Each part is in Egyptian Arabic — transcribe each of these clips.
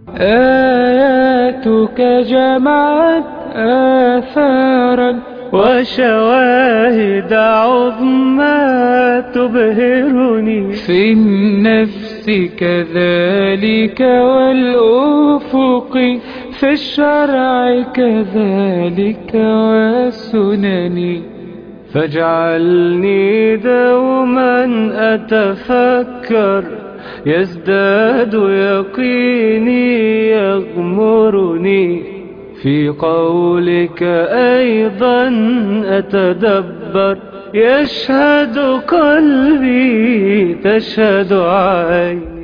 آياتك جمعت آثارا وشواهد عظمى تبهرني في النفس كذلك والأفق في الشرع كذلك والسنن فاجعلني دوما أتفكر يزداد يقيني يغمرني في قولك أيضا أتدبر يشهد قلبي تشهد عيني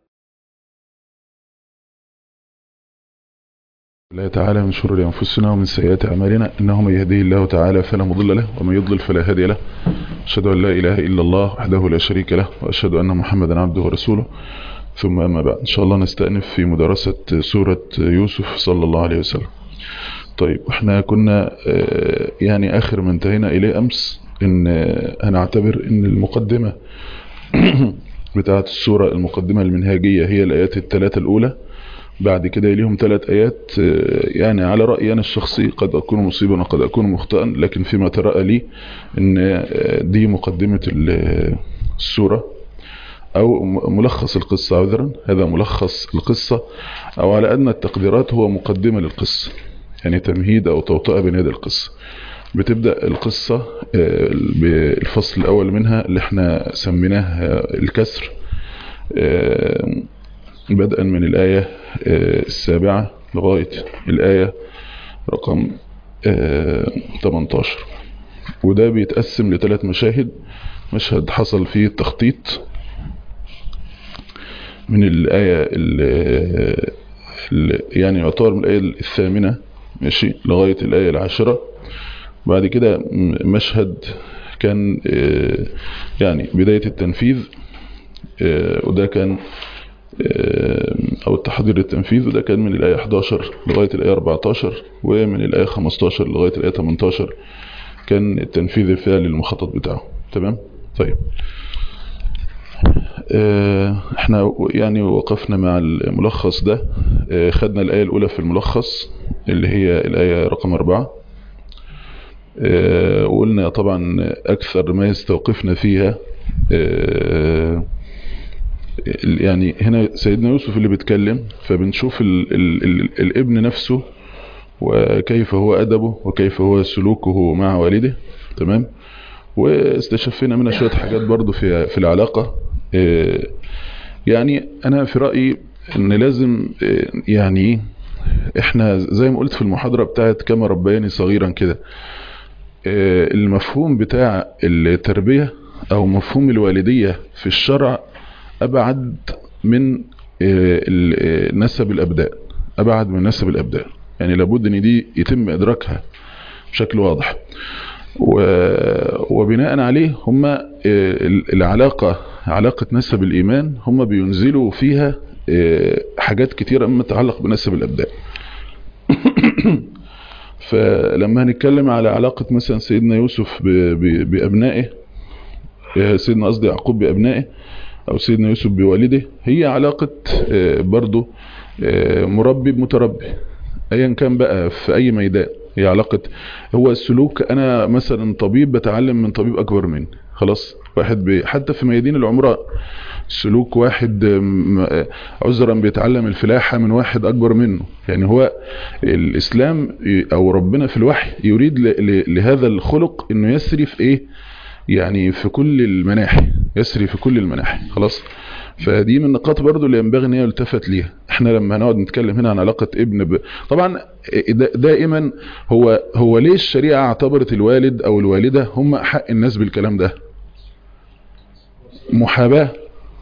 الله تعالى من شرور أنفسنا ومن سيئات أعمالنا إنه من يهديه الله تعالى فلا مضل له ومن يضلل فلا هادي له أشهد أن لا إله إلا الله وحده لا شريك له وأشهد أن محمدا عبده ورسوله ثم أما بعد إن شاء الله نستأنف في مدرسة سورة يوسف صلى الله عليه وسلم طيب احنا كنا يعني آخر ما انتهينا إليه أمس إن هنعتبر إن المقدمة بتاعت السورة المقدمة المنهاجية هي الآيات الثلاثة الأولى بعد كده ليهم ثلاث آيات يعني على رأيي أنا الشخصي قد أكون مصيبا وقد أكون مخطئا لكن فيما ترى لي أن دي مقدمة السورة أو ملخص القصة عذرا هذا ملخص القصة أو على أدنى التقديرات هو مقدمة للقصة يعني تمهيد أو توطئة بين يدي القصة بتبدأ القصة بالفصل الأول منها اللي احنا سميناه الكسر بدءا من الآية السابعة لغاية الآية رقم 18 وده بيتقسم لثلاث مشاهد مشهد حصل فيه التخطيط من الآية اللي يعني يعتبر من الآية الثامنة ماشي لغاية الآية العاشرة بعد كده مشهد كان يعني بداية التنفيذ وده كان او التحضير للتنفيذ وده كان من الآية 11 لغاية الآية 14 ومن الآية 15 لغاية الآية 18 كان التنفيذ الفعلي للمخطط بتاعه تمام طيب احنا يعني وقفنا مع الملخص ده خدنا الآية الأولى في الملخص اللي هي الآية رقم 4 وقلنا طبعا أكثر ما يستوقفنا فيها يعني هنا سيدنا يوسف اللي بيتكلم فبنشوف ال ال ال الابن نفسه وكيف هو أدبه وكيف هو سلوكه مع والده تمام واستشفينا منها شوية حاجات برضو في, في العلاقة يعني أنا في رأيي أن لازم يعني احنا زي ما قلت في المحاضرة بتاعت كما ربياني صغيرا كده المفهوم بتاع التربية أو مفهوم الوالدية في الشرع أبعد من نسب الأبداء أبعد من نسب الأبداء يعني لابد أن دي يتم إدراكها بشكل واضح وبناء عليه هم العلاقة علاقة نسب الإيمان هم بينزلوا فيها حاجات كتيرة مما تتعلق بنسب الأبداء فلما هنتكلم على علاقة مثلا سيدنا يوسف بأبنائه سيدنا قصدي يعقوب بأبنائه أو سيدنا يوسف بوالده هي علاقة برضه مربي بمتربي أيا كان بقى في أي ميدان هي علاقة هو السلوك أنا مثلا طبيب بتعلم من طبيب أكبر مني خلاص واحد بي حتى في ميادين العمراء سلوك واحد عذرا بيتعلم الفلاحة من واحد أكبر منه يعني هو الإسلام أو ربنا في الوحي يريد لهذا الخلق أنه يسري في إيه يعني في كل المناحي يسري في كل المناحي خلاص فدي من النقاط برضو اللي ينبغي ان هي يلتفت ليها احنا لما هنقعد نتكلم هنا عن علاقة ابن ب... طبعا دائما هو هو ليه الشريعة اعتبرت الوالد او الوالدة هم حق الناس بالكلام ده محاباة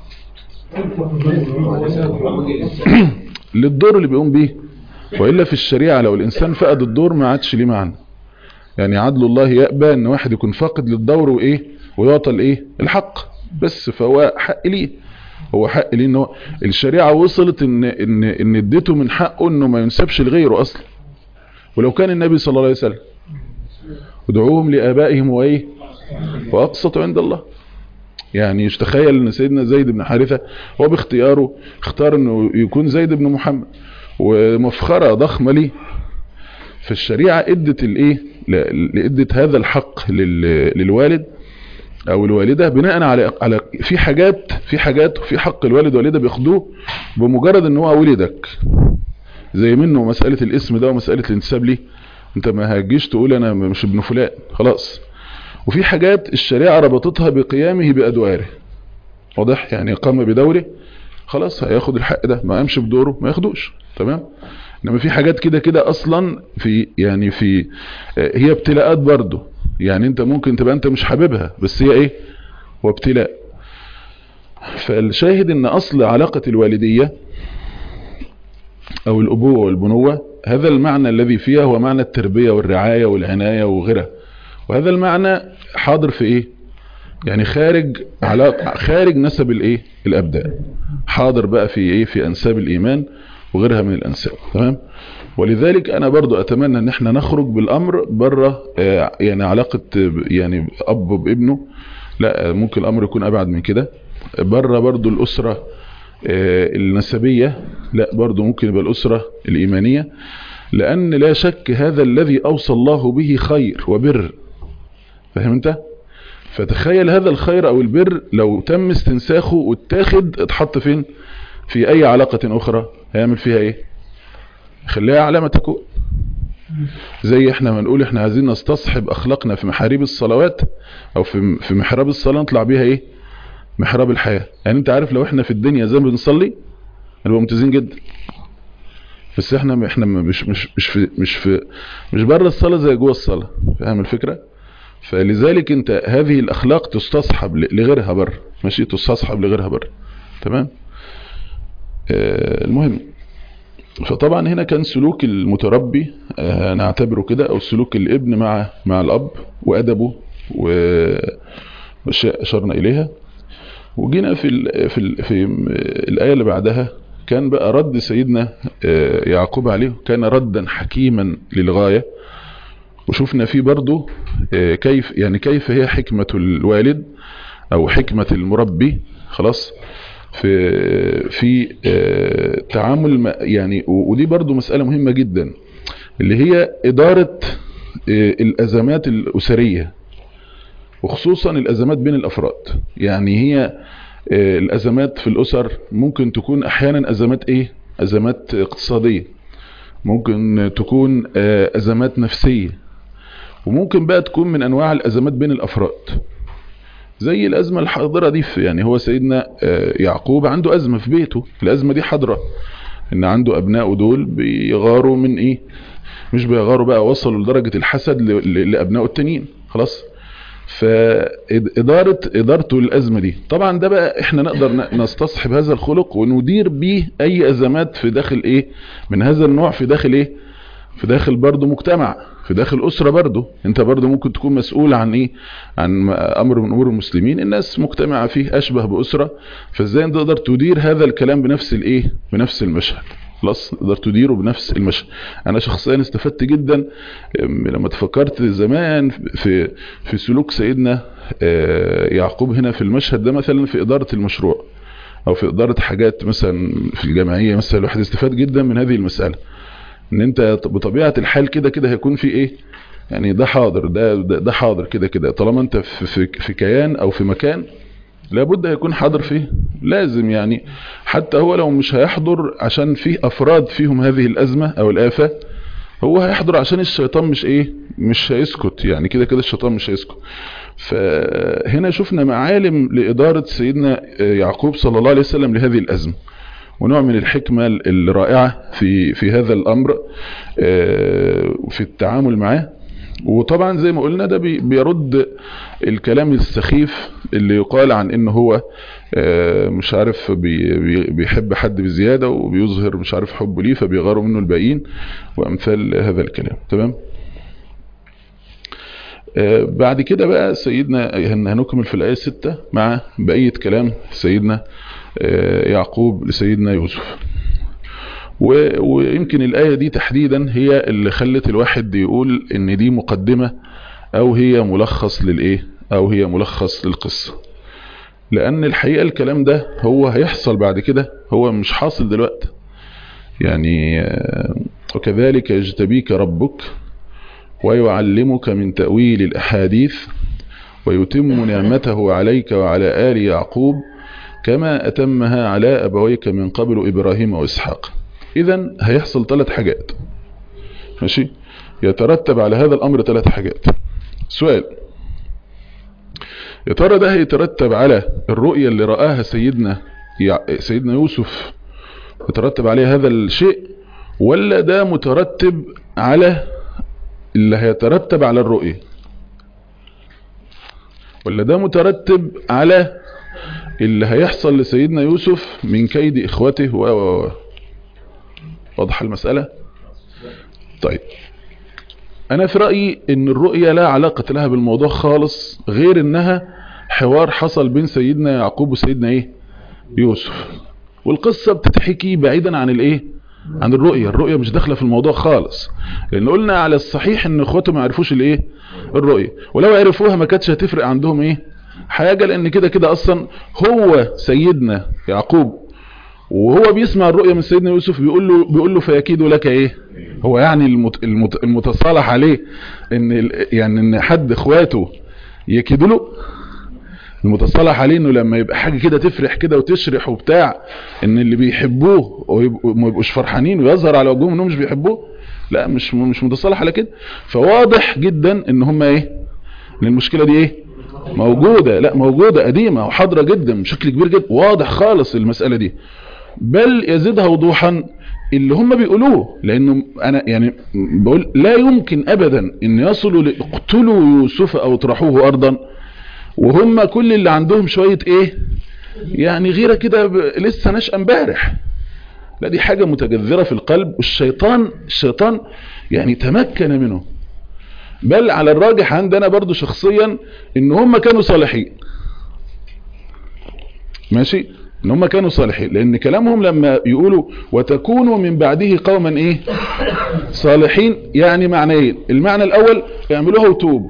للدور اللي بيقوم بيه وإلا في الشريعة لو الإنسان فقد الدور ما عادش ليه معنى يعني عدل الله يأبى ان واحد يكون فاقد للدور وايه ويعطى الايه الحق بس فهو حق ليه هو حق ليه انه الشريعة وصلت ان ان ان اديته من حقه انه ما ينسبش لغيره اصلا ولو كان النبي صلى الله عليه وسلم ادعوهم لآبائهم وايه واقسط عند الله يعني تخيل ان سيدنا زيد بن حارثة هو باختياره اختار انه يكون زيد بن محمد ومفخرة ضخمة ليه فالشريعة ادت الايه ادت هذا الحق للوالد او الوالدة بناء على على في حاجات في حاجات في حق الوالد والوالدة بياخدوه بمجرد ان هو ولدك زي منه مسألة الاسم ده ومسألة الانتساب ليه انت ما هتجيش تقول انا مش ابن فلان خلاص وفي حاجات الشريعة ربطتها بقيامه بأدواره واضح يعني قام بدوره خلاص هياخد الحق ده ما قامش بدوره ما ياخدوش تمام انما في حاجات كده كده اصلا في يعني في هي ابتلاءات برضو يعني انت ممكن تبقى انت مش حاببها بس هي ايه هو ابتلاء فالشاهد ان اصل علاقة الوالدية او الابوة والبنوة هذا المعنى الذي فيها هو معنى التربية والرعاية والعناية وغيرها وهذا المعنى حاضر في ايه يعني خارج علاقة خارج نسب الايه الابدان حاضر بقى في ايه في انساب الايمان وغيرها من الانساب تمام ولذلك انا برضو اتمنى ان احنا نخرج بالامر بره يعني علاقة يعني اب بابنه لا ممكن الامر يكون ابعد من كده بره برضو الاسرة النسبية لا برضو ممكن يبقى الاسرة الايمانية لان لا شك هذا الذي اوصى الله به خير وبر فاهم انت فتخيل هذا الخير او البر لو تم استنساخه واتاخد اتحط فين في اي علاقة اخرى هيعمل فيها ايه خليها علامة تكون زي احنا ما نقول احنا عايزين نستصحب اخلاقنا في محاريب الصلوات او في في محراب الصلاة نطلع بيها ايه محراب الحياة يعني انت عارف لو احنا في الدنيا زي ما بنصلي نبقى ممتازين جدا بس احنا احنا مش مش مش في مش في مش بره الصلاة زي جوه الصلاة فاهم الفكرة فلذلك انت هذه الاخلاق تستصحب لغيرها بره ماشي تستصحب لغيرها بره تمام آه المهم فطبعا هنا كان سلوك المتربي آه نعتبره كده او سلوك الابن مع مع الاب وادبه واشياء اشرنا اليها وجينا في ال في ال في الايه اللي بعدها كان بقى رد سيدنا آه يعقوب عليه كان ردا حكيما للغايه وشفنا فيه برضو كيف يعني كيف هي حكمة الوالد او حكمة المربي خلاص في في تعامل يعني ودي برضو مسألة مهمة جدا اللي هي إدارة الأزمات الأسرية وخصوصا الأزمات بين الأفراد يعني هي الأزمات في الأسر ممكن تكون أحيانا أزمات إيه أزمات اقتصادية ممكن تكون أزمات نفسية وممكن بقى تكون من انواع الازمات بين الافراد زي الازمة الحاضرة دي يعني هو سيدنا يعقوب عنده ازمة في بيته الازمة دي حاضرة ان عنده ابناء دول بيغاروا من ايه مش بيغاروا بقى وصلوا لدرجة الحسد لابناء التانيين خلاص فإدارة إدارته للأزمة دي طبعا ده بقى احنا نقدر نستصحب هذا الخلق وندير بيه أي أزمات في داخل إيه من هذا النوع في داخل إيه في داخل برضه مجتمع في داخل أسرة برضه انت برضه ممكن تكون مسؤول عن ايه عن امر من امور المسلمين الناس مجتمعة فيه اشبه بأسرة فازاي انت تقدر تدير هذا الكلام بنفس الايه بنفس المشهد خلاص تقدر تديره بنفس المشهد انا شخصيا استفدت جدا لما تفكرت زمان في في سلوك سيدنا يعقوب هنا في المشهد ده مثلا في ادارة المشروع او في ادارة حاجات مثلا في الجمعية مثلا الواحد استفاد جدا من هذه المسألة ان انت بطبيعة الحال كده كده هيكون في ايه يعني ده حاضر ده ده, ده حاضر كده كده طالما انت في, في, في كيان او في مكان لابد هيكون حاضر فيه لازم يعني حتى هو لو مش هيحضر عشان فيه افراد فيهم هذه الازمة او الافة هو هيحضر عشان الشيطان مش ايه مش هيسكت يعني كده كده الشيطان مش هيسكت فهنا شفنا معالم لإدارة سيدنا يعقوب صلى الله عليه وسلم لهذه الأزمة ونوع من الحكمة الرائعة في في هذا الأمر في التعامل معاه وطبعا زي ما قلنا ده بيرد الكلام السخيف اللي يقال عن انه هو مش عارف بيحب حد بزيادة وبيظهر مش عارف حبه ليه فبيغاروا منه الباقيين وامثال هذا الكلام تمام بعد كده بقى سيدنا هنكمل في الآية 6 مع بقية كلام سيدنا يعقوب لسيدنا يوسف ويمكن الآية دي تحديدا هي اللي خلت الواحد يقول ان دي مقدمة او هي ملخص للايه او هي ملخص للقصة لان الحقيقة الكلام ده هو هيحصل بعد كده هو مش حاصل دلوقتي يعني وكذلك يجتبيك ربك ويعلمك من تأويل الأحاديث ويتم نعمته عليك وعلى آل يعقوب كما أتمها على أبويك من قبل إبراهيم وإسحاق إذا هيحصل ثلاث حاجات ماشي يترتب على هذا الأمر ثلاث حاجات سؤال يا ترى ده هيترتب على الرؤية اللي رآها سيدنا سيدنا يوسف يترتب عليه هذا الشيء ولا ده مترتب على اللي هيترتب على الرؤية ولا ده مترتب على اللي هيحصل لسيدنا يوسف من كيد اخوته و و واضح المسألة طيب انا في رأيي ان الرؤية لا علاقة لها بالموضوع خالص غير انها حوار حصل بين سيدنا يعقوب وسيدنا ايه يوسف والقصة بتتحكي بعيدا عن الايه عن الرؤية الرؤية مش داخلة في الموضوع خالص لان قلنا على الصحيح ان اخواته ما عرفوش الايه الرؤية ولو عرفوها ما كانتش هتفرق عندهم ايه حاجة لان كده كده اصلا هو سيدنا يعقوب وهو بيسمع الرؤية من سيدنا يوسف بيقول له بيقول له فيكيد لك ايه هو يعني المت المت المتصالح عليه ان يعني ان حد اخواته يكيدوا له المتصالح عليه انه لما يبقى حاجة كده تفرح كده وتشرح وبتاع ان اللي بيحبوه وما يبقوش فرحانين ويظهر على وجههم انهم مش بيحبوه لا مش مش متصالح على كده فواضح جدا ان هم ايه ان المشكلة دي ايه موجودة لا موجودة قديمة وحاضرة جدا بشكل كبير جدا واضح خالص المسألة دي بل يزيدها وضوحا اللي هم بيقولوه لانه انا يعني بقول لا يمكن ابدا ان يصلوا لاقتلوا يوسف او اطرحوه ارضا وهم كل اللي عندهم شوية ايه يعني غيرة كده لسه نشأ امبارح لا دي حاجة متجذرة في القلب والشيطان الشيطان يعني تمكن منه بل على الراجح عندنا برضو شخصيا ان هم كانوا صالحين ماشي ان هم كانوا صالحين لان كلامهم لما يقولوا وتكونوا من بعده قوما ايه صالحين يعني معنيين المعنى الاول اعملوها وتوبوا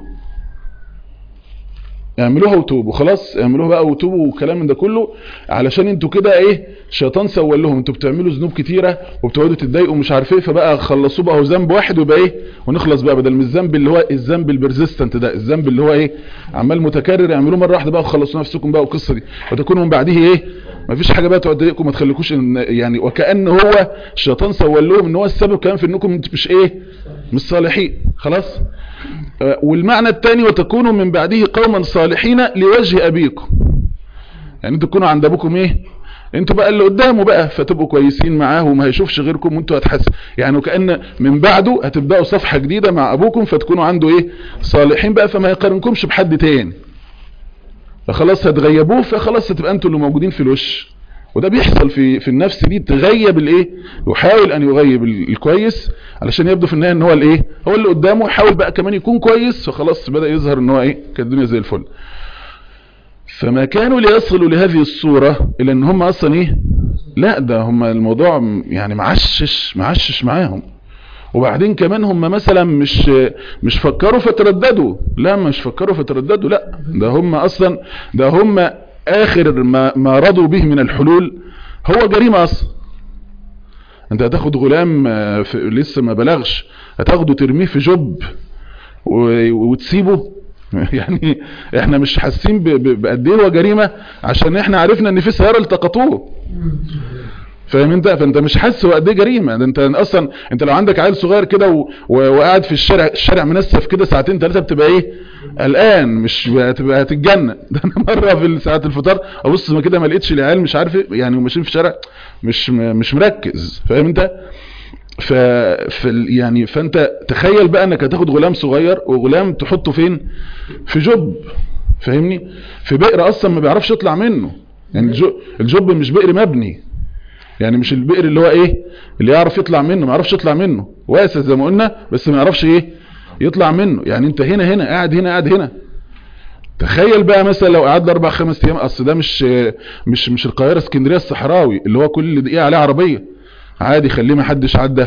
اعملوها وتوبوا خلاص اعملوها بقى وتوبوا والكلام من ده كله علشان انتوا كده ايه الشيطان سول لهم انتوا بتعملوا ذنوب كتيره وبتقعدوا تتضايقوا مش عارف ايه فبقى خلصوه بقى هو ذنب واحد ويبقى ايه ونخلص بقى بدل من الذنب اللي هو الذنب البرزيستنت ده الذنب اللي هو ايه عمال متكرر اعملوه مره واحده بقى وخلصوا نفسكم بقى والقصه دي وتكونوا من بعده ايه ما فيش حاجه بقى تقعد تضايقكم ما تخليكوش يعني وكأن هو الشيطان سول لهم ان هو السبب كمان في انكم مش ايه مش صالحين خلاص والمعنى الثاني وتكونوا من بعده قوما صالحين لوجه ابيكم يعني انتوا تكونوا عند ابوكم ايه انتوا بقى اللي قدامه بقى فتبقوا كويسين معاه وما هيشوفش غيركم وانتوا هتحسوا يعني وكأن من بعده هتبدأوا صفحة جديدة مع ابوكم فتكونوا عنده ايه صالحين بقى فما يقارنكمش بحد تاني فخلاص هتغيبوه فخلاص هتبقى انتوا اللي موجودين في الوش وده بيحصل في في النفس دي تغيب الايه يحاول ان يغيب الكويس علشان يبدو في النهايه ان هو الايه هو اللي قدامه يحاول بقى كمان يكون كويس فخلاص بدا يظهر ان هو ايه كانت الدنيا زي الفل فما كانوا ليصلوا لهذه الصورة الى ان هم اصلا ايه لا ده هم الموضوع يعني معشش معشش معاهم وبعدين كمان هم مثلا مش مش فكروا فترددوا لا مش فكروا فترددوا لا ده هم اصلا ده هم اخر ما, ما رضوا به من الحلول هو جريمة اصلا انت هتاخد غلام لسه ما بلغش هتاخده ترميه في جب وتسيبه يعني احنا مش حاسين بقد ايه هو جريمه عشان احنا عرفنا ان في سياره التقطوه فاهم انت فانت مش حاسس هو قد ايه جريمه ده انت اصلا انت لو عندك عيل صغير كده و... وقاعد في الشارع الشارع منسف كده ساعتين ثلاثه بتبقى ايه قلقان مش هتبقى هتتجنن ده انا مره في ساعه الفطار ابص ما كده ما لقيتش العيال مش عارف يعني وماشيين في الشارع مش مش مركز فاهم انت ف... في يعني فانت تخيل بقى انك هتاخد غلام صغير وغلام تحطه فين في جب فاهمني في بئر اصلا ما بيعرفش يطلع منه يعني الجب مش بئر مبني يعني مش البئر اللي هو ايه اللي يعرف يطلع منه ما يعرفش يطلع منه واسع زي ما قلنا بس ما يعرفش ايه يطلع منه يعني انت هنا هنا قاعد هنا قاعد هنا تخيل بقى مثلا لو قعدنا اربع خمس ايام اصل ده مش مش مش القاهره اسكندريه الصحراوي اللي هو كل دقيقه عليه عربيه عادي خليه ما حدش عدى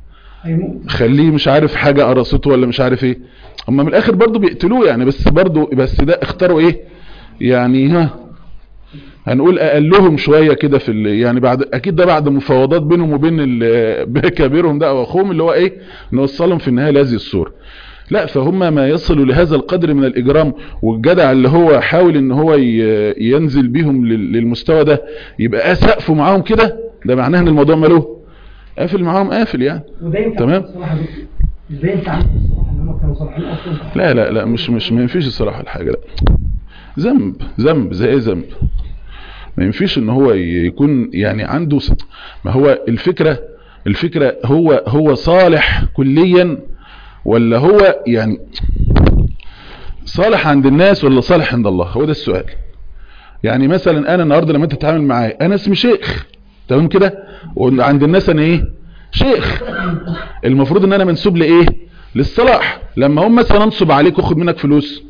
خليه مش عارف حاجه قرصته ولا مش عارف ايه هم من الاخر برضو بيقتلوه يعني بس برضو بس ده اختاروا ايه يعني ها هنقول اقلهم شوية كده في ال- يعني بعد اكيد ده بعد مفاوضات بينهم وبين ال- كبيرهم ده او اخوهم اللي هو ايه نوصلهم في النهاية لهذه الصورة لا فهم ما يصلوا لهذا القدر من الاجرام والجدع اللي هو حاول ان هو ي- ينزل بيهم لل- للمستوى ده يبقى سقفه معاهم كده ده معناه ان الموضوع ماله قافل معاهم قافل يعني وده ينفع تمام. الصراحة دي. ازاي ينفع الصراحة ان هم كانوا صالحين اصلا لا لا لا مش مش ما ينفيش الصراحة الحاجة لا ذنب ذنب زي ايه ذنب ما ينفيش ان هو ي- يكون يعني عنده س- ما هو الفكرة الفكرة هو هو صالح كليا ولا هو يعني صالح عند الناس ولا صالح عند الله هو ده السؤال يعني مثلا انا النهارده لما انت تتعامل معايا انا اسمي شيخ تمام كده وعند الناس انا ايه شيخ المفروض ان انا منسوب لايه للصلاح لما هم مثلا انصب عليك واخد منك فلوس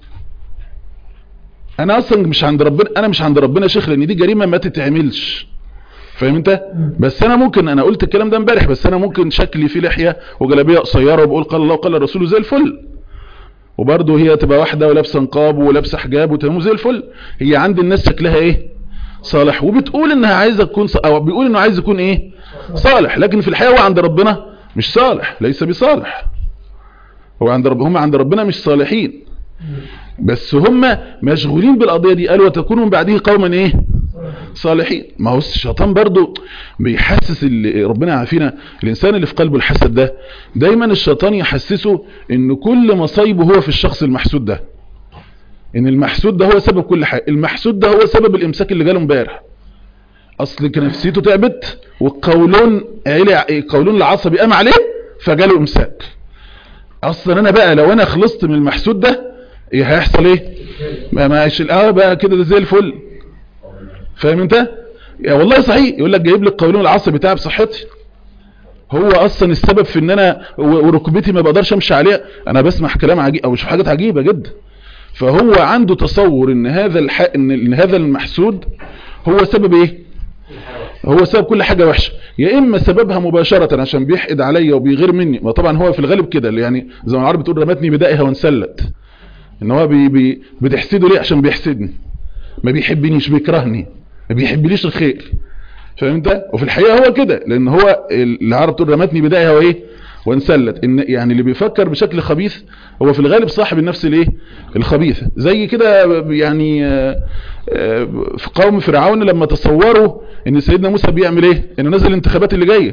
انا اصلا مش عند ربنا انا مش عند ربنا شيخ لان دي جريمه ما تتعملش فاهم انت بس انا ممكن انا قلت الكلام ده امبارح بس انا ممكن شكلي فيه لحيه وجلابيه قصيره وبقول قال الله وقال الرسول زي الفل وبرضه هي تبقى واحده ولابسه نقاب ولابسه حجاب وتمام زي الفل هي عند الناس شكلها ايه صالح وبتقول انها عايزه تكون ص... او بيقول انه عايز يكون ايه صالح لكن في الحقيقه هو عند ربنا مش صالح ليس بصالح هو عند رب هم عند ربنا مش صالحين بس هم مشغولين بالقضيه دي قالوا وتكونوا من بعده قوما ايه صالحين ما هو الشيطان برضو بيحسس اللي ربنا يعافينا الانسان اللي في قلبه الحسد ده دايما الشيطان يحسسه ان كل مصايبه هو في الشخص المحسود ده ان المحسود ده هو سبب كل حاجه المحسود ده هو سبب الامساك اللي جاله امبارح اصل كان نفسيته تعبت والقولون عيلي القولون العصبي قام عليه فجاله امساك اصلا انا بقى لو انا خلصت من المحسود ده ايه هيحصل ايه ما ماشي اه بقى كده ده زي الفل فاهم انت يا والله صحيح يقول لك جايب لي القولون العصبي بتاعي بصحتي هو اصلا السبب في ان انا و- وركبتي ما بقدرش امشي عليها انا بسمع كلام عجيب او بشوف حاجات عجيبه جدا فهو عنده تصور ان هذا الح... ان إن هذا المحسود هو سبب ايه هو سبب كل حاجة وحشة يا اما سببها مباشرة عشان بيحقد عليا وبيغير مني ما طبعا هو في الغالب كده اللي يعني زي ما العرب بتقول رمتني بدائها وانسلت ان هو بي بي بتحسده ليه عشان بيحسدني ما بيحبنيش بيكرهني ما بيحبليش الخير فاهم انت وفي الحقيقة هو كده لان هو العرب تقول رمتني بدائها وايه وانسلت ان يعني اللي بيفكر بشكل خبيث هو في الغالب صاحب النفس الايه الخبيثه زي كده يعني آه، آه، في قوم فرعون لما تصوروا ان سيدنا موسى بيعمل ايه انه نزل الانتخابات اللي جايه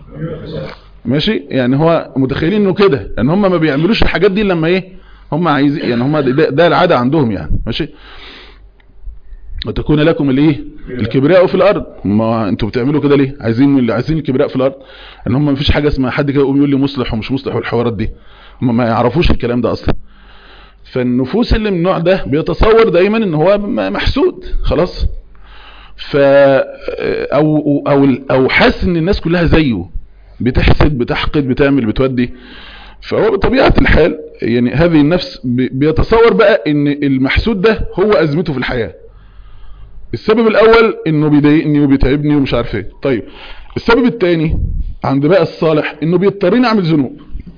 ماشي يعني هو متخيلين انه كده ان هم ما بيعملوش الحاجات دي لما ايه هم عايزين يعني هم ده, ده العاده عندهم يعني ماشي وتكون لكم الايه الكبرياء في الارض ما انتوا بتعملوا كده ليه عايزين عايزين الكبرياء في الارض ان هم ما فيش حاجه اسمها حد كده يقوم يقول لي مصلح ومش مصلح والحوارات دي هم ما يعرفوش الكلام ده اصلا فالنفوس اللي من النوع ده بيتصور دايما ان هو م- محسود خلاص ف او او او حاسس ان الناس كلها زيه بتحسد بتحقد بتعمل بتودي فهو بطبيعه الحال يعني هذه النفس بي- بيتصور بقى ان المحسود ده هو ازمته في الحياه السبب الاول انه بيضايقني وبيتعبني ومش عارف ايه طيب السبب الثاني عند بقى الصالح انه بيضطرني اعمل ذنوب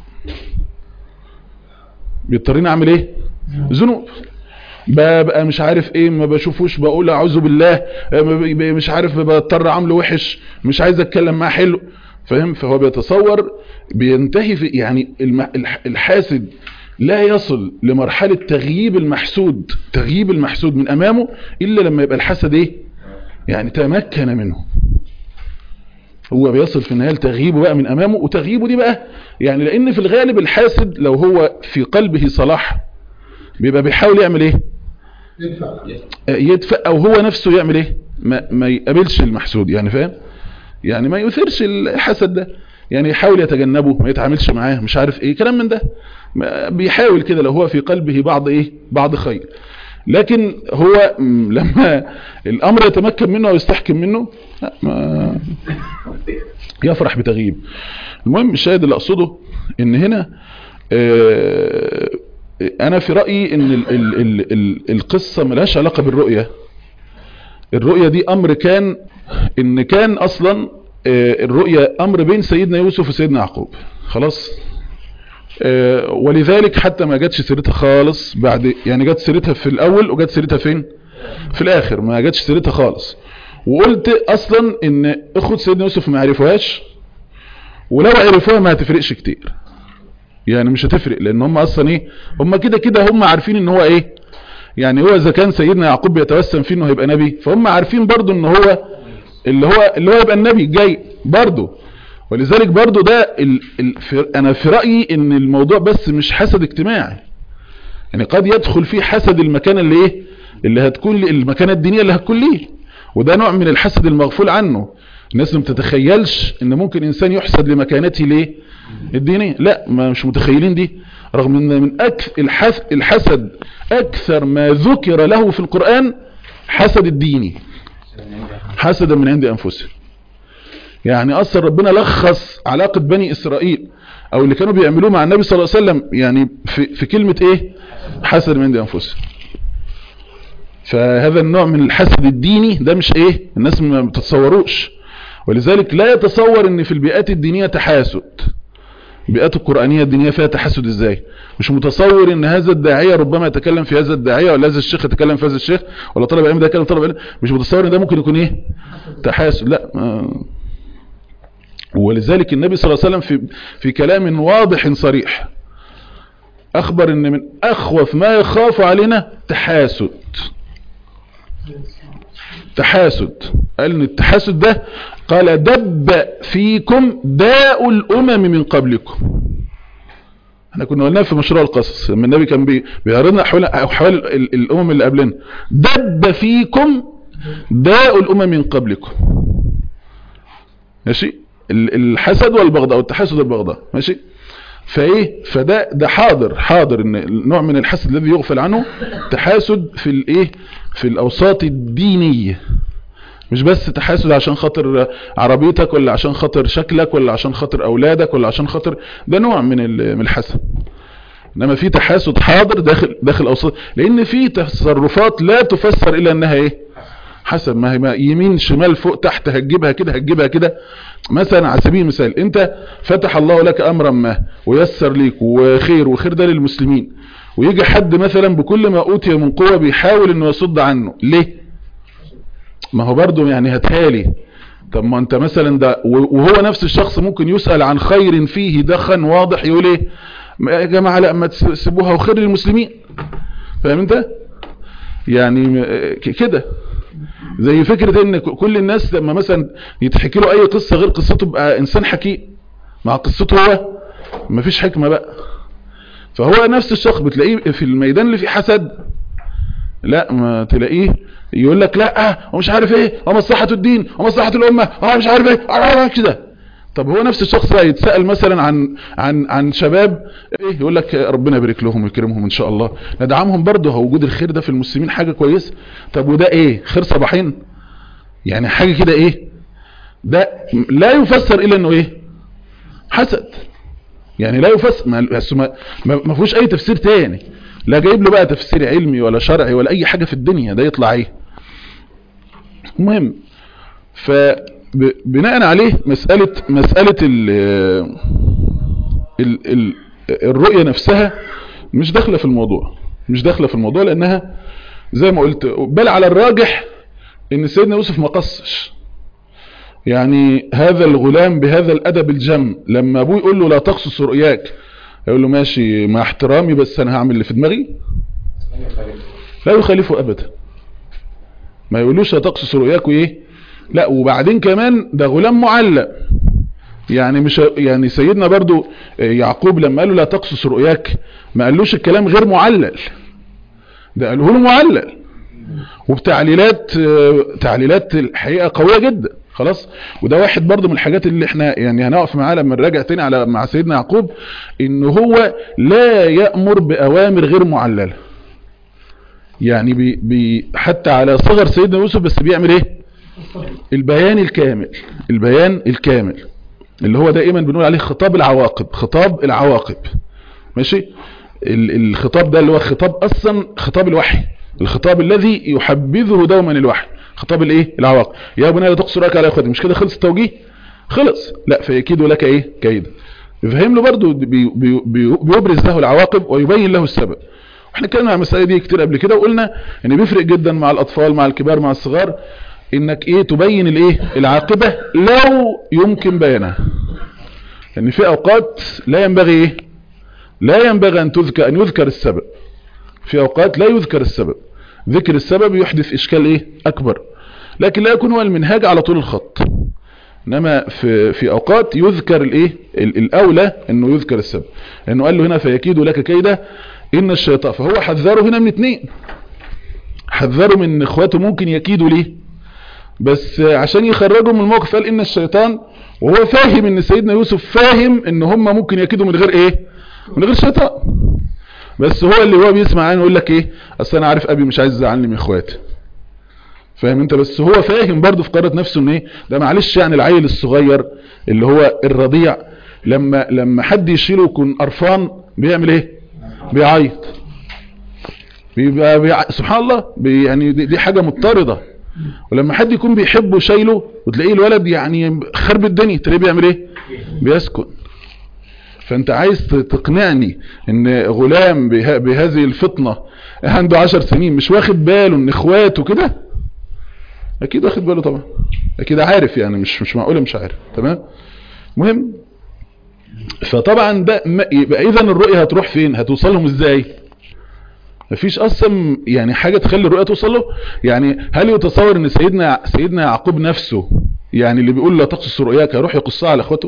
بيضطرني اعمل ايه ذنوب ببقى مش عارف ايه ما بشوفوش بقول اعوذ بالله آه، ما ب- مش عارف بضطر اعمله وحش مش عايز اتكلم معاه حلو فاهم فهو بيتصور بينتهي في يعني الم- الح- الحاسد لا يصل لمرحلة تغييب المحسود تغييب المحسود من امامه الا لما يبقى الحسد ايه يعني تمكن منه هو بيصل في النهاية لتغييبه بقى من امامه وتغييبه دي بقى يعني لان في الغالب الحاسد لو هو في قلبه صلاح بيبقى بيحاول يعمل ايه يدفع او هو نفسه يعمل ايه ما, ما يقابلش المحسود يعني فاهم يعني ما يثيرش الحسد ده يعني يحاول يتجنبه ما يتعاملش معاه مش عارف ايه كلام من ده ما- بيحاول كده لو هو في قلبه بعض ايه بعض خير لكن هو م، لما الامر يتمكن منه او يستحكم منه لا، ما يفرح بتغييب المهم الشاهد اللي اقصده ان هنا آه، انا في رأيي ان ال ال ال ال القصة ملهاش علاقة بالرؤية الرؤية دي امر كان ان كان اصلا آه، الرؤية امر بين سيدنا يوسف وسيدنا يعقوب خلاص آه، ولذلك حتى ما جاتش سيرتها خالص بعد يعني جت سيرتها في الاول وجت سيرتها فين في الاخر ما جاتش سيرتها خالص وقلت اصلا ان اخوة سيدنا يوسف ما عرفوهاش ولو عرفوها ما هتفرقش كتير يعني مش هتفرق لان هم اصلا ايه هم كده كده هم عارفين ان هو ايه يعني هو اذا كان سيدنا يعقوب بيتوسم فيه انه هيبقى نبي فهم عارفين برضو ان هو اللي هو اللي هو يبقى النبي الجاي برضو ولذلك برضو ده ال ال في انا في رايي ان الموضوع بس مش حسد اجتماعي يعني قد يدخل فيه حسد المكان اللي ايه اللي هتكون لي- المكانه الدينيه اللي هتكون ليه وده نوع من الحسد المغفول عنه الناس ما تتخيلش ان ممكن انسان يحسد لمكانته ليه الدينيه لا ما مش متخيلين دي رغم ان من أكثر الحس الحسد اكثر ما ذكر له في القرآن حسد الديني حسدا من عند انفسهم يعني اصلا ربنا لخص علاقة بني اسرائيل او اللي كانوا بيعملوه مع النبي صلى الله عليه وسلم يعني في, في كلمة ايه حسد من عند انفسهم فهذا النوع من الحسد الديني ده مش ايه الناس ما بتتصوروش ولذلك لا يتصور ان في البيئات الدينية تحاسد البيئات القرآنية الدينية فيها تحسد ازاي مش متصور ان هذا الداعية ربما يتكلم في هذا الداعية ولا هذا الشيخ يتكلم في هذا الشيخ ولا طلب علم ده يتكلم طلب علم مش متصور ان ده ممكن يكون ايه تحاسد لا ما ولذلك النبي صلى الله عليه وسلم في في كلام واضح صريح اخبر ان من اخوف ما يخاف علينا تحاسد تحاسد قال ان التحاسد ده قال دب فيكم داء الامم من قبلكم احنا كنا قلناها في مشروع القصص لما النبي كان بي- بيعرضنا احوال احوال ال- الامم اللي قبلنا دب فيكم داء الامم من قبلكم ماشي ال- الحسد والبغضاء والتحاسد والبغضاء ماشي فايه فده ده حاضر حاضر ان نوع من الحسد الذي يغفل عنه تحاسد في الايه في الاوساط الدينيه مش بس تحاسد عشان خاطر عربيتك ولا عشان خاطر شكلك ولا عشان خاطر اولادك ولا عشان خاطر ده نوع من ال- من الحسد انما في تحاسد حاضر داخل داخل اوساط لان في تصرفات لا تفسر الا انها ايه حسب ما هي ما يمين شمال فوق تحت هتجيبها كده هتجيبها كده مثلا على سبيل المثال انت فتح الله لك امرا ما ويسر ليك وخير وخير ده للمسلمين ويجي حد مثلا بكل ما اوتي من قوة بيحاول انه يصد عنه ليه ما هو برضه يعني هتهالي طب ما انت مثلا ده وهو نفس الشخص ممكن يسأل عن خير فيه دخن واضح يقول ايه ما يا جماعة لا ما تسيبوها وخير للمسلمين فاهم انت يعني م- ك- كده زي فكرة ان ك- كل الناس لما مثلا يتحكي له اي قصة غير قصته بقى انسان حكيم مع قصته هو مفيش حكمة بقى فهو نفس الشخص بتلاقيه في الميدان اللي فيه حسد لا ما تلاقيه يقول لك لا ومش عارف ايه ومصلحة الدين ومصلحة الامة اه مش عارف ايه آه كده طب هو نفس الشخص ده يتسأل مثلا عن عن عن شباب ايه يقول لك ربنا يبارك لهم ويكرمهم ان شاء الله ندعمهم برضه هو وجود الخير ده في المسلمين حاجة كويسة طب وده ايه خير صباحين يعني حاجة كده ايه ده لا يفسر الا انه ايه حسد يعني لا يفسر ما بس ما ما ما فيهوش اي تفسير تاني لا جايب له بقى تفسير علمي ولا شرعي ولا اي حاجة في الدنيا ده يطلع ايه المهم فبناء عليه مسألة مسألة ال ال ال الرؤية نفسها مش داخلة في الموضوع مش داخلة في الموضوع لانها زي ما قلت بل على الراجح ان سيدنا يوسف ما قصش يعني هذا الغلام بهذا الادب الجم لما ابوه يقول له لا تقصص رؤياك يقول له ماشي مع احترامي بس انا هعمل اللي في دماغي لا يخالفه ابدا ما يقولوش لا تقصص رؤياك وايه لا وبعدين كمان ده غلام معلق يعني مش يعني سيدنا برضو يعقوب لما قال له لا تقصص رؤياك ما قالوش الكلام غير معلل ده قاله له معلل وبتعليلات تعليلات الحقيقة قوية جدا خلاص وده واحد برضو من الحاجات اللي احنا يعني هنقف معاه لما نراجع تاني على مع سيدنا يعقوب ان هو لا يأمر بأوامر غير معللة يعني بي بي حتى على صغر سيدنا يوسف بس بيعمل ايه البيان الكامل البيان الكامل اللي هو دائما بنقول عليه خطاب العواقب خطاب العواقب ماشي ال- الخطاب ده اللي هو خطاب اصلا خطاب الوحي الخطاب الذي يحبذه دوما الوحي خطاب الايه العواقب يا بني لا تقصر راك على اخواتك مش كده خلص التوجيه خلص لا فيكيد لك ايه كيدا يفهم له برضو بي بي بي بيبرز له العواقب ويبين له السبب احنا اتكلمنا عن المسألة دي كتير قبل كده وقلنا ان بيفرق جدا مع الاطفال مع الكبار مع الصغار انك ايه تبين الايه العاقبة لو يمكن بيانها ان في اوقات لا ينبغي ايه لا ينبغي ان تذكر ان يذكر السبب في اوقات لا يذكر السبب ذكر السبب يحدث اشكال ايه اكبر لكن لا يكون هو المنهاج على طول الخط انما في في اوقات يذكر الايه ال- الاولى انه يذكر السبب انه قال له هنا فيكيد لك كيدا ان الشيطان فهو حذره هنا من اتنين حذره من ان اخواته ممكن يكيدوا ليه بس عشان يخرجوا من الموقف قال ان الشيطان وهو فاهم ان سيدنا يوسف فاهم ان هم ممكن يكيدوا من غير ايه من غير شيطان بس هو اللي هو بيسمع عنه يقول لك ايه اصل انا عارف ابي مش عايز يزعلني من اخواتي فاهم انت بس هو فاهم برضه في قرارة نفسه ان ايه ده معلش يعني العيل الصغير اللي هو الرضيع لما لما حد يشيله يكون قرفان بيعمل ايه بيعيط بيبقى بيع... سبحان الله بي... يعني دي, دي حاجة مضطردة ولما حد يكون بيحبه شايله وتلاقيه الولد يعني خرب الدنيا تلاقيه بيعمل ايه بيسكن فانت عايز تقنعني ان غلام به... بهذه الفطنة عنده عشر سنين مش واخد باله ان اخواته كده اكيد واخد باله طبعا اكيد عارف يعني مش مش معقوله مش عارف تمام مهم فطبعا ده ما- يبقى اذا الرؤيه هتروح فين هتوصلهم ازاي مفيش اصلا يعني حاجه تخلي الرؤيه توصل له يعني هل يتصور ان سيدنا سيدنا يعقوب نفسه يعني اللي بيقول لا تقصص رؤياك هيروح يقصها على اخواته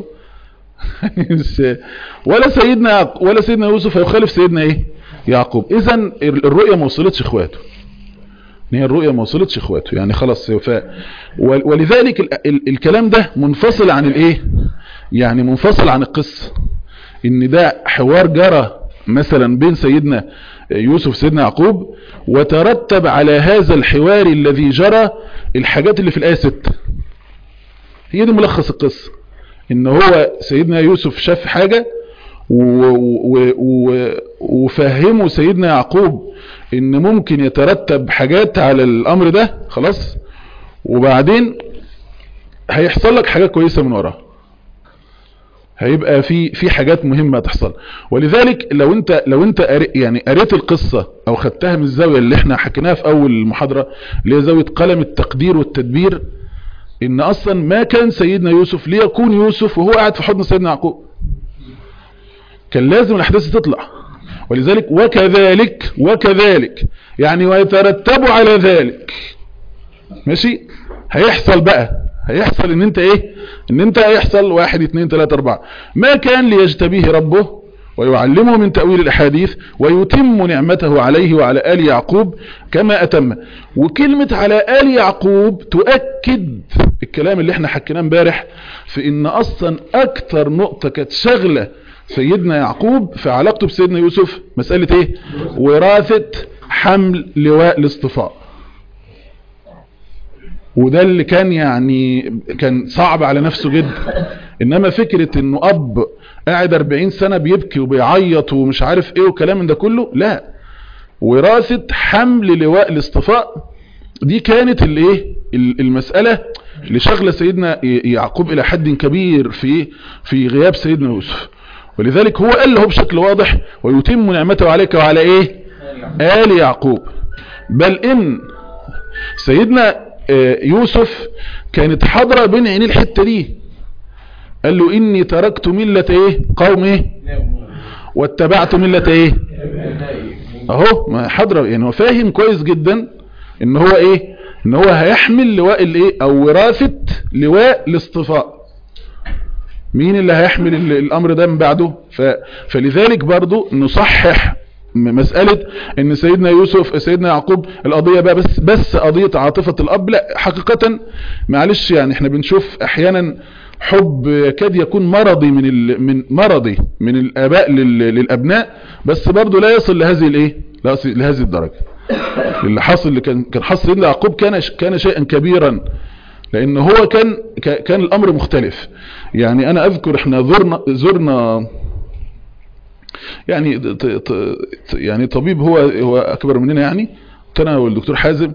ولا سيدنا يعق- ولا سيدنا يوسف هيخالف سيدنا ايه يعقوب اذا الرؤيه ما وصلتش اخواته ان هي الرؤية ما وصلتش اخواته يعني خلاص ف... ول- ولذلك ال... ال... الكلام ده منفصل عن الايه يعني منفصل عن القصة ان ده حوار جرى مثلا بين سيدنا يوسف وسيدنا يعقوب وترتب على هذا الحوار الذي جرى الحاجات اللي في الآية 6 هي دي ملخص القصة ان هو سيدنا يوسف شاف حاجة و- و- و- وفهموا سيدنا يعقوب ان ممكن يترتب حاجات على الامر ده خلاص وبعدين هيحصل لك حاجات كويسة من وراها هيبقى في في حاجات مهمة تحصل ولذلك لو انت لو انت قري يعني قريت القصة او خدتها من الزاوية اللي احنا حكيناها في اول المحاضرة اللي هي زاوية قلم التقدير والتدبير ان اصلا ما كان سيدنا يوسف ليكون يوسف وهو قاعد في حضن سيدنا يعقوب كان لازم الاحداث تطلع ولذلك وكذلك وكذلك يعني ويترتب على ذلك ماشي هيحصل بقى هيحصل ان انت ايه ان انت هيحصل واحد اتنين تلاتة اربعة ما كان ليجتبيه ربه ويعلمه من تأويل الأحاديث ويتم نعمته عليه وعلى آل يعقوب كما أتم وكلمة على آل يعقوب تؤكد الكلام اللي احنا حكيناه امبارح في ان اصلا اكتر نقطة كانت شغلة سيدنا يعقوب في علاقته بسيدنا يوسف مسألة ايه وراثة حمل لواء الاصطفاء وده اللي كان يعني كان صعب على نفسه جدا انما فكرة انه اب قاعد 40 سنة بيبكي وبيعيط ومش عارف ايه وكلام من ده كله لا وراثة حمل لواء الاصطفاء دي كانت الايه المسألة اللي شغلة سيدنا يعقوب الى حد كبير في في غياب سيدنا يوسف ولذلك هو قال له بشكل واضح ويتم نعمته عليك وعلى ايه آل يعقوب بل ان سيدنا يوسف كانت حاضرة بين عينيه الحتة دي قال له اني تركت ملة ايه قوم ايه واتبعت ملة ايه اهو ما حاضرة يعني هو فاهم كويس جدا ان هو ايه ان هو هيحمل لواء الايه او وراثة لواء الاصطفاء مين اللي هيحمل الامر ده من بعده ف... فلذلك برضو نصحح مسألة ان سيدنا يوسف سيدنا يعقوب القضية بقى بس بس قضية عاطفة الاب لا حقيقة معلش يعني احنا بنشوف احيانا حب يكاد يكون مرضي من ال... من مرضي من الاباء لل... للابناء بس برضو لا يصل لهذه الايه لا يصل لهذه الدرجة اللي حصل اللي كان كان حصل سيدنا يعقوب كان كان شيئا كبيرا لان هو كان كان الامر مختلف يعني انا اذكر احنا زرنا زرنا يعني ط ط يعني طبيب هو هو اكبر مننا يعني انا والدكتور حازم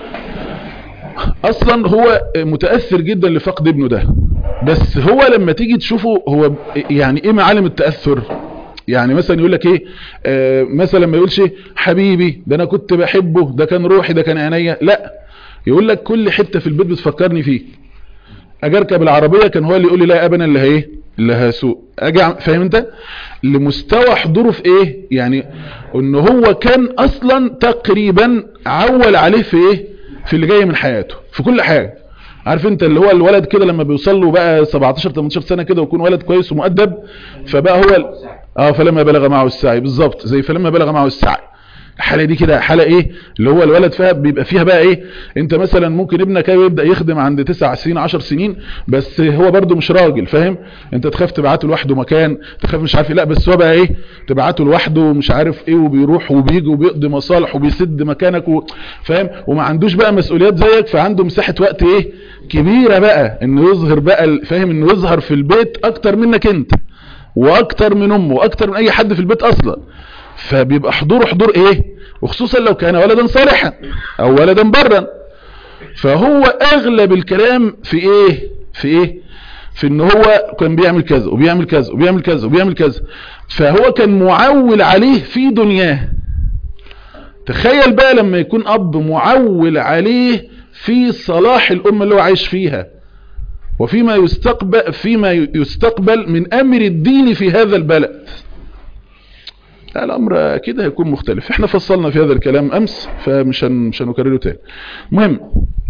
اصلا هو متاثر جدا لفقد ابنه ده بس هو لما تيجي تشوفه هو يعني ايه معالم التاثر يعني مثلا يقول لك ايه آه مثلا ما يقولش حبيبي ده انا كنت بحبه ده كان روحي ده كان عينيا لا يقول لك كل حته في البيت بتفكرني فيه اجي اركب العربيه كان هو اللي يقول لي لا ابدا اللي ايه اللي هسوق اجي أعمل- فاهم انت لمستوى حضوره في ايه يعني ان هو كان اصلا تقريبا عول عليه في ايه في اللي جاي من حياته في كل حاجه عارف انت اللي هو الولد كده لما بيوصل له بقى 17 18 سنه كده ويكون ولد كويس ومؤدب فبقى هو ال- اه فلما بلغ معه السعي بالظبط زي فلما بلغ معه السعي الحاله دي كده حاله ايه اللي هو الولد فيها بيبقى فيها بقى ايه انت مثلا ممكن ابنك أيوة يبدا يخدم عند 9 سنين 10 سنين بس هو برده مش راجل فاهم انت تخاف تبعته لوحده مكان تخاف مش عارف ايه لا بس هو بقى ايه تبعته لوحده ومش عارف ايه وبيروح وبيجي وبيقضي مصالح وبيسد مكانك و... فاهم وما عندوش بقى مسؤوليات زيك فعنده مساحه وقت ايه كبيره بقى انه يظهر بقى ال- فاهم انه يظهر في البيت اكتر منك انت واكتر من امه واكتر من اي حد في البيت اصلا فبيبقى حضوره حضور ايه وخصوصا لو كان ولدا صالحا او ولدا برا فهو اغلب الكلام في ايه في ايه في ان هو كان بيعمل كذا وبيعمل كذا وبيعمل كذا وبيعمل كذا فهو كان معول عليه في دنياه تخيل بقى لما يكون اب معول عليه في صلاح الامه اللي هو عايش فيها وفيما يستقبل فيما يستقبل من امر الدين في هذا البلد لا، الامر اكيد هيكون مختلف احنا فصلنا في هذا الكلام امس فمش هن مش هنكرره تاني المهم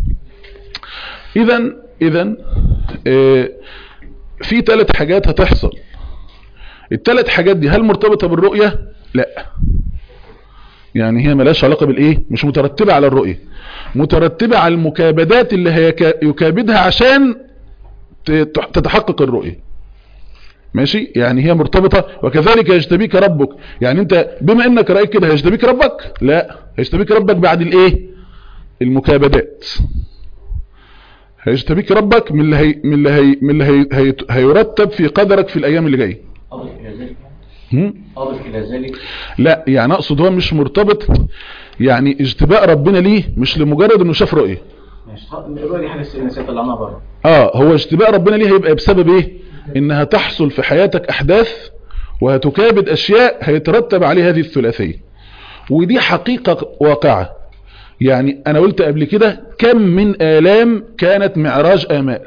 اذا اذا اه في ثلاث حاجات هتحصل الثلاث حاجات دي هل مرتبطه بالرؤيه لا يعني هي ملهاش علاقه بالايه مش مترتبه على الرؤيه مترتبه على المكابدات اللي هيكا- يكابدها عشان ت- تتحقق الرؤيه ماشي يعني هي مرتبطة وكذلك يجتبيك ربك يعني انت بما انك رأيك كده هيجتبيك ربك لا هيجتبيك ربك بعد الايه المكابدات هيجتبيك ربك من اللي هي من اللي هي من اللي هي هي هيرتب في قدرك في الايام اللي جايه أضف إلى ذلك هم؟ أضف إلى ذلك لا يعني اقصد هو مش مرتبط يعني اجتباء ربنا ليه مش لمجرد انه شاف رؤيه ماشي الرؤية دي حاجة نسيت طلعناها بره اه هو اجتباء ربنا ليه هيبقى بسبب ايه انها تحصل في حياتك احداث وهتكابد اشياء هيترتب عليها هذه الثلاثية ودي حقيقة واقعة يعني انا قلت قبل كده كم من الام كانت معراج امال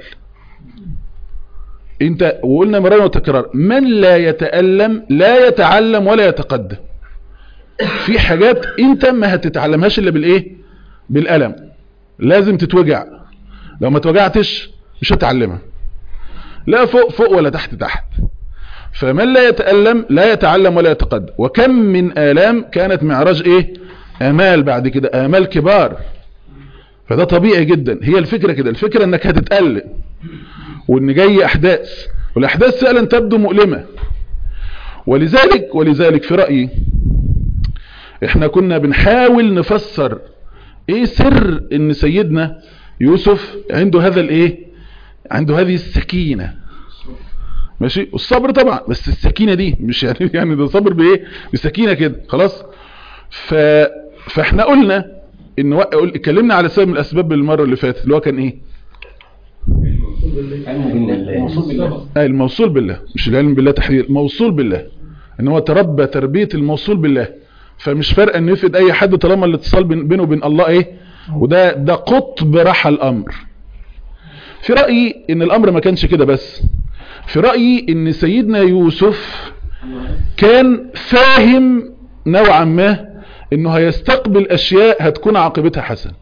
انت وقلنا مرارا وتكرار من لا يتألم لا يتعلم ولا يتقدم في حاجات انت ما هتتعلمهاش الا بالايه بالالم لازم تتوجع لو ما توجعتش مش هتعلمها لا فوق فوق ولا تحت تحت فمن لا يتألم لا يتعلم ولا يتقدم وكم من آلام كانت معراج ايه امال بعد كده امال كبار فده طبيعي جدا هي الفكرة كده الفكرة انك هتتألم وان جاي احداث والاحداث فعلا تبدو مؤلمة ولذلك ولذلك في رأيي احنا كنا بنحاول نفسر ايه سر ان سيدنا يوسف عنده هذا الايه عنده هذه السكينة ماشي والصبر طبعا بس السكينة دي مش يعني يعني ده صبر بايه بسكينة كده خلاص ف فاحنا قلنا ان و... قل- اتكلمنا على سبب من الاسباب المرة اللي فاتت اللي هو كان ايه علم بالله موصول بالله آه الموصول بالله مش العلم بالله تحديدا موصول بالله ان هو تربى تربية الموصول بالله فمش فارقه انه يفقد اي حد طالما الاتصال بين- بينه وبين الله ايه وده ده قطب رحى الامر في رأيي ان الامر ما كانش كده بس في رأيي ان سيدنا يوسف كان فاهم نوعا ما انه هيستقبل اشياء هتكون عاقبتها حسن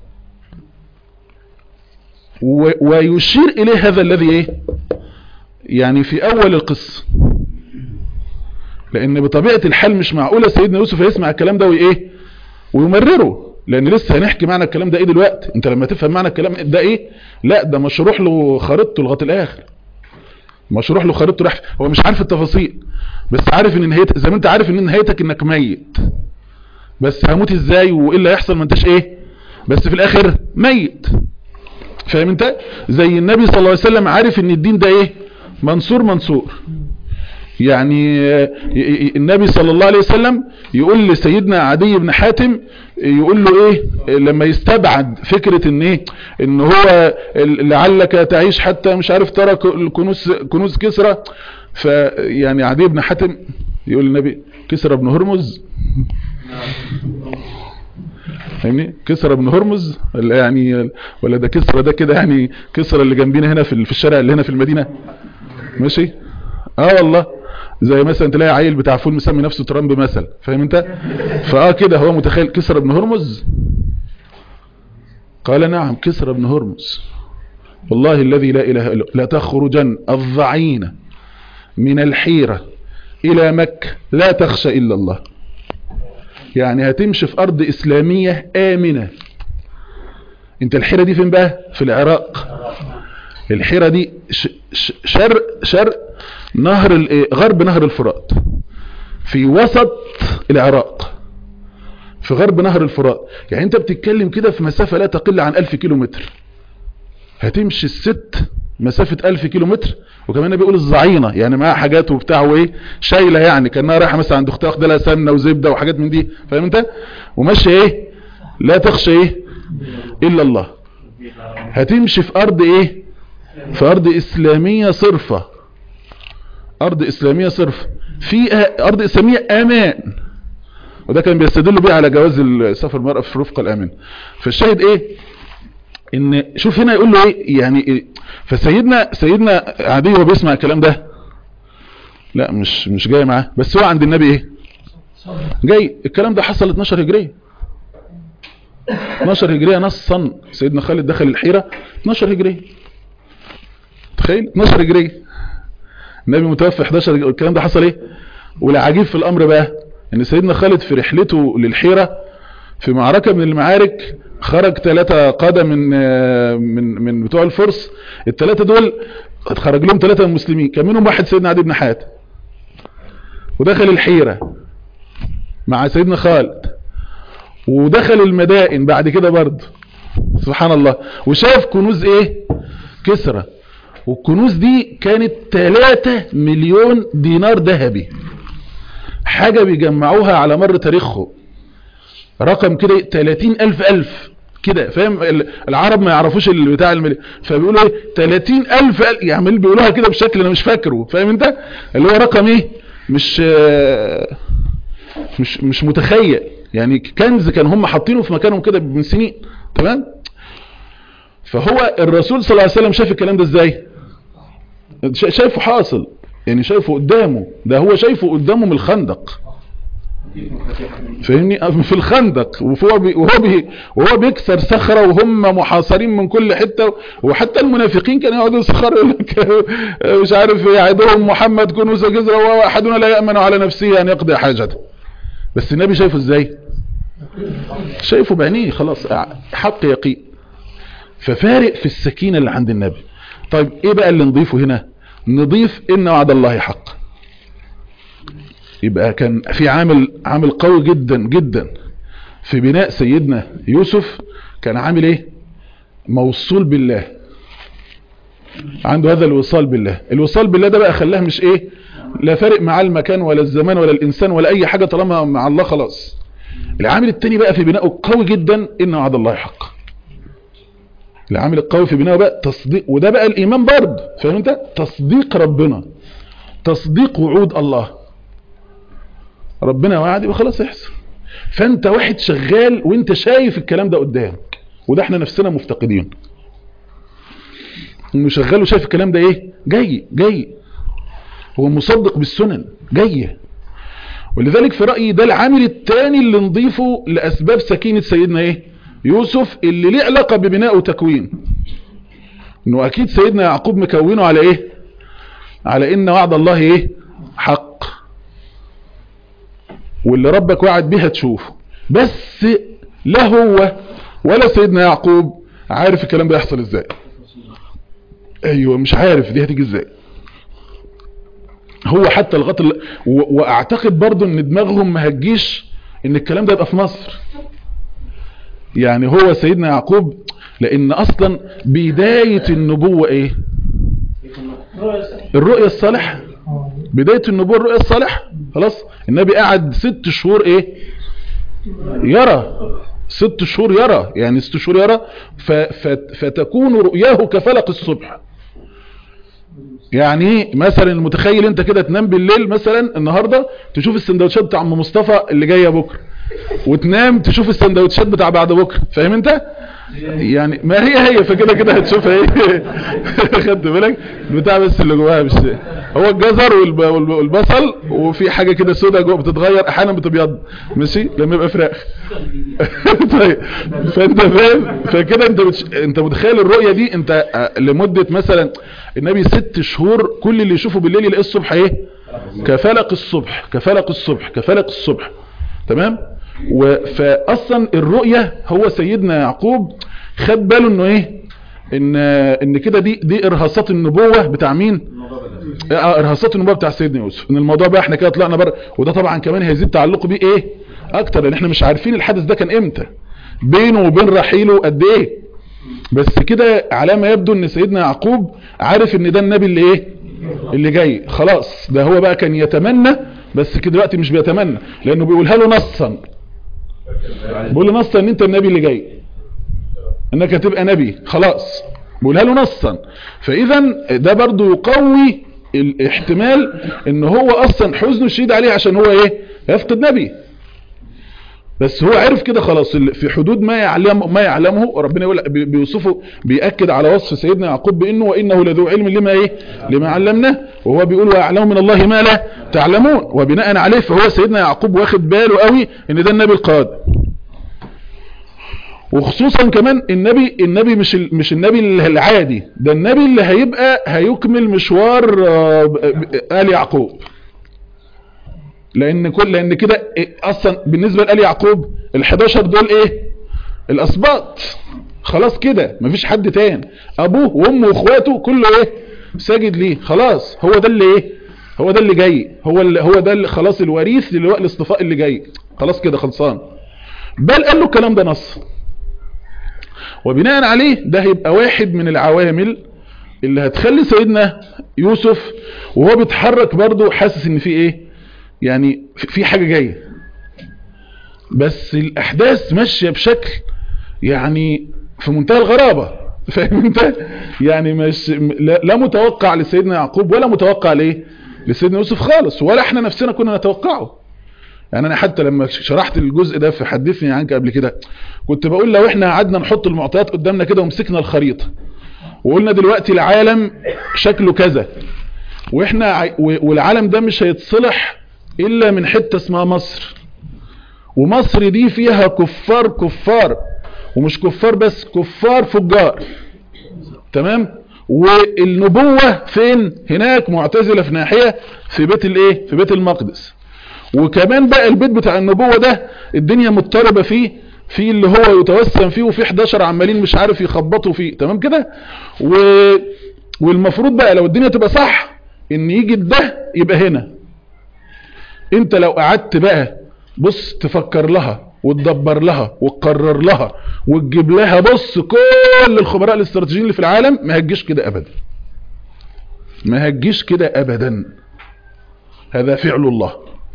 و- ويشير اليه هذا الذي ايه يعني في اول القصة لان بطبيعة الحال مش معقولة سيدنا يوسف يسمع الكلام ده وايه ويمرره لان لسه هنحكي معنى الكلام ده ايه دلوقتي انت لما تفهم معنى الكلام ده ايه لا ده مشروح له خريطته لغايه الاخر مشروح له خريطته راح هو مش عارف التفاصيل بس عارف ان نهايتك زي ما انت عارف ان نهايتك انك ميت بس هموت ازاي وايه اللي هيحصل ما انتش ايه بس في الاخر ميت فاهم انت زي النبي صلى الله عليه وسلم عارف ان الدين ده ايه منصور منصور يعني آه، ي- ي- النبي صلى الله عليه وسلم يقول لسيدنا عدي بن حاتم يقول له ايه لما يستبعد فكرة ان ايه ان هو لعلك تعيش حتى مش عارف ترى ك- الكنوز كنوز كسرى فيعني عدي بن حاتم يقول النبي كسرى بن هرمز فاهمني كسرى بن هرمز ولا يعني ولا ده كسرى ده كده يعني كسرى اللي جنبينا هنا في في الشارع اللي هنا في المدينة ماشي اه والله زي مثلا تلاقي عيل بتاع فول مسمي نفسه ترامب مثلا فاهم انت فاه كده هو متخيل كسرى بن هرمز قال نعم كسرى بن هرمز والله الذي لا اله الا هو لا تخرجن الضعين من الحيرة الى مكة لا تخشى الا الله يعني هتمشي في ارض اسلامية امنة انت الحيرة دي فين بقى في العراق الحيرة دي ش- ش- شرق شرق نهر ال- غرب نهر الفرات في وسط العراق في غرب نهر الفرات يعني انت بتتكلم كده في مسافة لا تقل عن ألف كيلو متر هتمشي الست مسافة ألف كيلو متر وكمان بيقول الزعينة يعني معاها حاجات وبتاع وايه شايلة يعني كأنها رايحة مثلا عند اختها واخده لها سمنة وزبدة وحاجات من دي فاهم انت وماشية ايه لا تخشى ايه الا الله هتمشي في ارض ايه في ارض اسلامية صرفة ارض اسلامية صرف فيها ارض اسلامية امان وده كان بيستدلوا بيه على جواز السفر المرأة في رفقة الامن فالشاهد ايه ان شوف هنا يقول له ايه يعني إيه فسيدنا سيدنا عدي وهو بيسمع الكلام ده لا مش مش جاي معاه بس هو عند النبي ايه جاي الكلام ده حصل 12 هجرية 12 هجرية نصا سيدنا خالد دخل الحيرة 12 هجرية تخيل 12 هجرية النبي متوفى 11 هجرية. الكلام ده حصل ايه والعجيب في الامر بقى ان سيدنا خالد في رحلته للحيرة في معركة من المعارك خرج ثلاثة قادة من من من بتوع الفرس الثلاثة دول خرج لهم ثلاثة من المسلمين كان منهم واحد سيدنا عدي بن حاتم ودخل الحيرة مع سيدنا خالد ودخل المدائن بعد كده برضه سبحان الله وشاف كنوز ايه كسرى والكنوز دي كانت 3 مليون دينار ذهبي حاجة بيجمعوها على مر تاريخهم رقم كده 30 ألف ألف كده فاهم ال- العرب ما يعرفوش البتاع الملي فبيقولوا ايه 30 ألف ألف يعني بيقولوها كده بشكل انا مش فاكره فاهم انت اللي هو رقم ايه مش آه، مش مش متخيل يعني كنز كان هم حاطينه في مكانهم كده من سنين تمام فهو الرسول صلى الله عليه وسلم شاف الكلام ده ازاي شا- شايفه حاصل يعني شايفه قدامه ده هو شايفه قدامه من الخندق فاهمني في الخندق وهو بي وهو بي وهو بيكسر صخره وهم محاصرين من كل حته وحتى المنافقين كانوا يقعدوا يسخروا يقول لك مش عارف يعدهم محمد كنوز جزره واحدنا لا يامن على نفسه ان يقضي حاجته بس النبي شايفه ازاي شايفه بعينيه خلاص حق يقين ففارق في السكينه اللي عند النبي طيب ايه بقى اللي نضيفه هنا نضيف ان وعد الله حق يبقى كان في عامل عامل قوي جدا جدا في بناء سيدنا يوسف كان عامل ايه موصول بالله عنده هذا الوصال بالله الوصال بالله ده بقى خلاه مش ايه لا فارق مع المكان ولا الزمان ولا الانسان ولا اي حاجة طالما مع الله خلاص العامل التاني بقى في بنائه قوي جدا ان وعد الله حق العامل القوي في بنائه بقى تصديق وده بقى الايمان برضه فاهم انت تصديق ربنا تصديق وعود الله ربنا وعد يبقى خلاص يحصل فانت واحد شغال وانت شايف الكلام ده قدامك وده احنا نفسنا مفتقدين انه شغال وشايف الكلام ده ايه جاي جاي هو مصدق بالسنن جايه ولذلك في رأيي ده العامل الثاني اللي نضيفه لأسباب سكينة سيدنا ايه يوسف اللي ليه علاقة ببناء وتكوين انه اكيد سيدنا يعقوب مكونه على ايه على ان وعد الله ايه حق واللي ربك وعد بيها تشوفه بس لا هو ولا سيدنا يعقوب عارف الكلام ده يحصل ازاي ايوه مش عارف دي هتيجي ازاي هو حتى لغايه ال... و... واعتقد برضو ان دماغهم ما هتجيش ان الكلام ده يبقى في مصر يعني هو سيدنا يعقوب لان اصلا بداية النبوة ايه الرؤية الصالحة بداية النبوة الرؤية الصالحة خلاص النبي قعد ست شهور ايه يرى ست شهور يرى يعني ست شهور يرى ف... ف... فتكون رؤياه كفلق الصبح يعني مثلا المتخيل انت كده تنام بالليل مثلا النهارده تشوف السندوتشات بتاع ام مصطفى اللي جايه بكره وتنام تشوف السندوتشات بتاع بعد بكره فاهم انت يعني ما هي هي فكده كده هتشوفها ايه خدت بالك بتاع بس اللي جواها مش هو الجزر والب- والب- والبصل وفي حاجه كده سودا جوه بتتغير احيانا بتبيض ماشي لما يبقى فراخ طيب فانت فاهم فكده انت بتش... انت متخيل الرؤيه دي انت آه، لمده مثلا النبي ست شهور كل اللي يشوفه بالليل يلاقيه الصبح ايه كفلق الصبح كفلق الصبح كفلق الصبح تمام و- فاصلا الرؤيه هو سيدنا يعقوب خد باله انه ايه ان ان كده دي دي ارهاصات النبوه بتاع مين اه ارهاصات النبوه بتاع سيدنا يوسف ان الموضوع بقى احنا كده طلعنا بره وده طبعا كمان هيزيد تعلقه بيه ايه اكتر لان احنا مش عارفين الحدث ده كان امتى بينه وبين رحيله قد ايه بس كده على ما يبدو ان سيدنا يعقوب عارف ان ده النبي اللي ايه اللي جاي خلاص ده هو بقى كان يتمنى بس كده دلوقتي مش بيتمنى لانه بيقولها له نصا بيقول له نصا ان انت النبي اللي جاي انك هتبقى نبي خلاص بيقولها له نصا فاذا ده برضو يقوي الاحتمال ان هو اصلا حزنه شديد عليه عشان هو ايه يفقد نبي بس هو عرف كده خلاص ال- في حدود ما يعلم ما يعلمه وربنا يقول بي- بيوصفه بيأكد على وصف سيدنا يعقوب بانه وانه لذو علم لما ايه لما علمناه وهو بيقول ويعلم من الله ما لا تعلمون وبناء عليه فهو سيدنا يعقوب واخد باله قوي ان ده النبي القادم وخصوصا كمان النبي النبي مش ال- مش النبي العادي ده النبي اللي هيبقى هيكمل مشوار آه، ب- ب- آل يعقوب لان كل لان كده إيه اصلا بالنسبه لآل يعقوب ال11 دول ايه الاسباط خلاص كده مفيش حد تاني ابوه وامه واخواته كله ايه ساجد ليه خلاص هو ده اللي ايه هو ده اللي جاي هو اللي هو ده اللي خلاص الوريث للواء الاصطفاء اللي جاي خلاص كده خلصان بل قال له الكلام ده نص وبناء عليه ده هيبقى واحد من العوامل اللي هتخلي سيدنا يوسف وهو بيتحرك برضه حاسس ان في ايه يعني في- في حاجة جاية بس الاحداث ماشية بشكل يعني في منتهى الغرابة فاهم انت يعني مش لا, لا متوقع لسيدنا يعقوب ولا متوقع ليه لسيدنا يوسف خالص ولا احنا نفسنا كنا نتوقعه يعني انا حتى لما شرحت الجزء ده في حدثني عنك قبل كده كنت بقول لو احنا قعدنا نحط المعطيات قدامنا كده ومسكنا الخريطة وقلنا دلوقتي العالم شكله كذا واحنا عاي- و- والعالم ده مش هيتصلح الا من حتة اسمها مصر ومصر دي فيها كفار كفار ومش كفار بس كفار فجار تمام والنبوة فين هناك معتزلة في ناحية في بيت الايه في بيت المقدس وكمان بقى البيت بتاع النبوة ده الدنيا مضطربة فيه في اللي هو يتوسم فيه وفي 11 عمالين مش عارف يخبطوا فيه تمام كده و... والمفروض بقى لو الدنيا تبقى صح ان يجي ده يبقى هنا انت لو قعدت بقى بص تفكر لها وتدبر لها وتقرر لها وتجيب لها بص كل الخبراء الاستراتيجيين اللي في العالم ما هتجيش كده ابدا ما هتجيش كده ابدا هذا فعل الله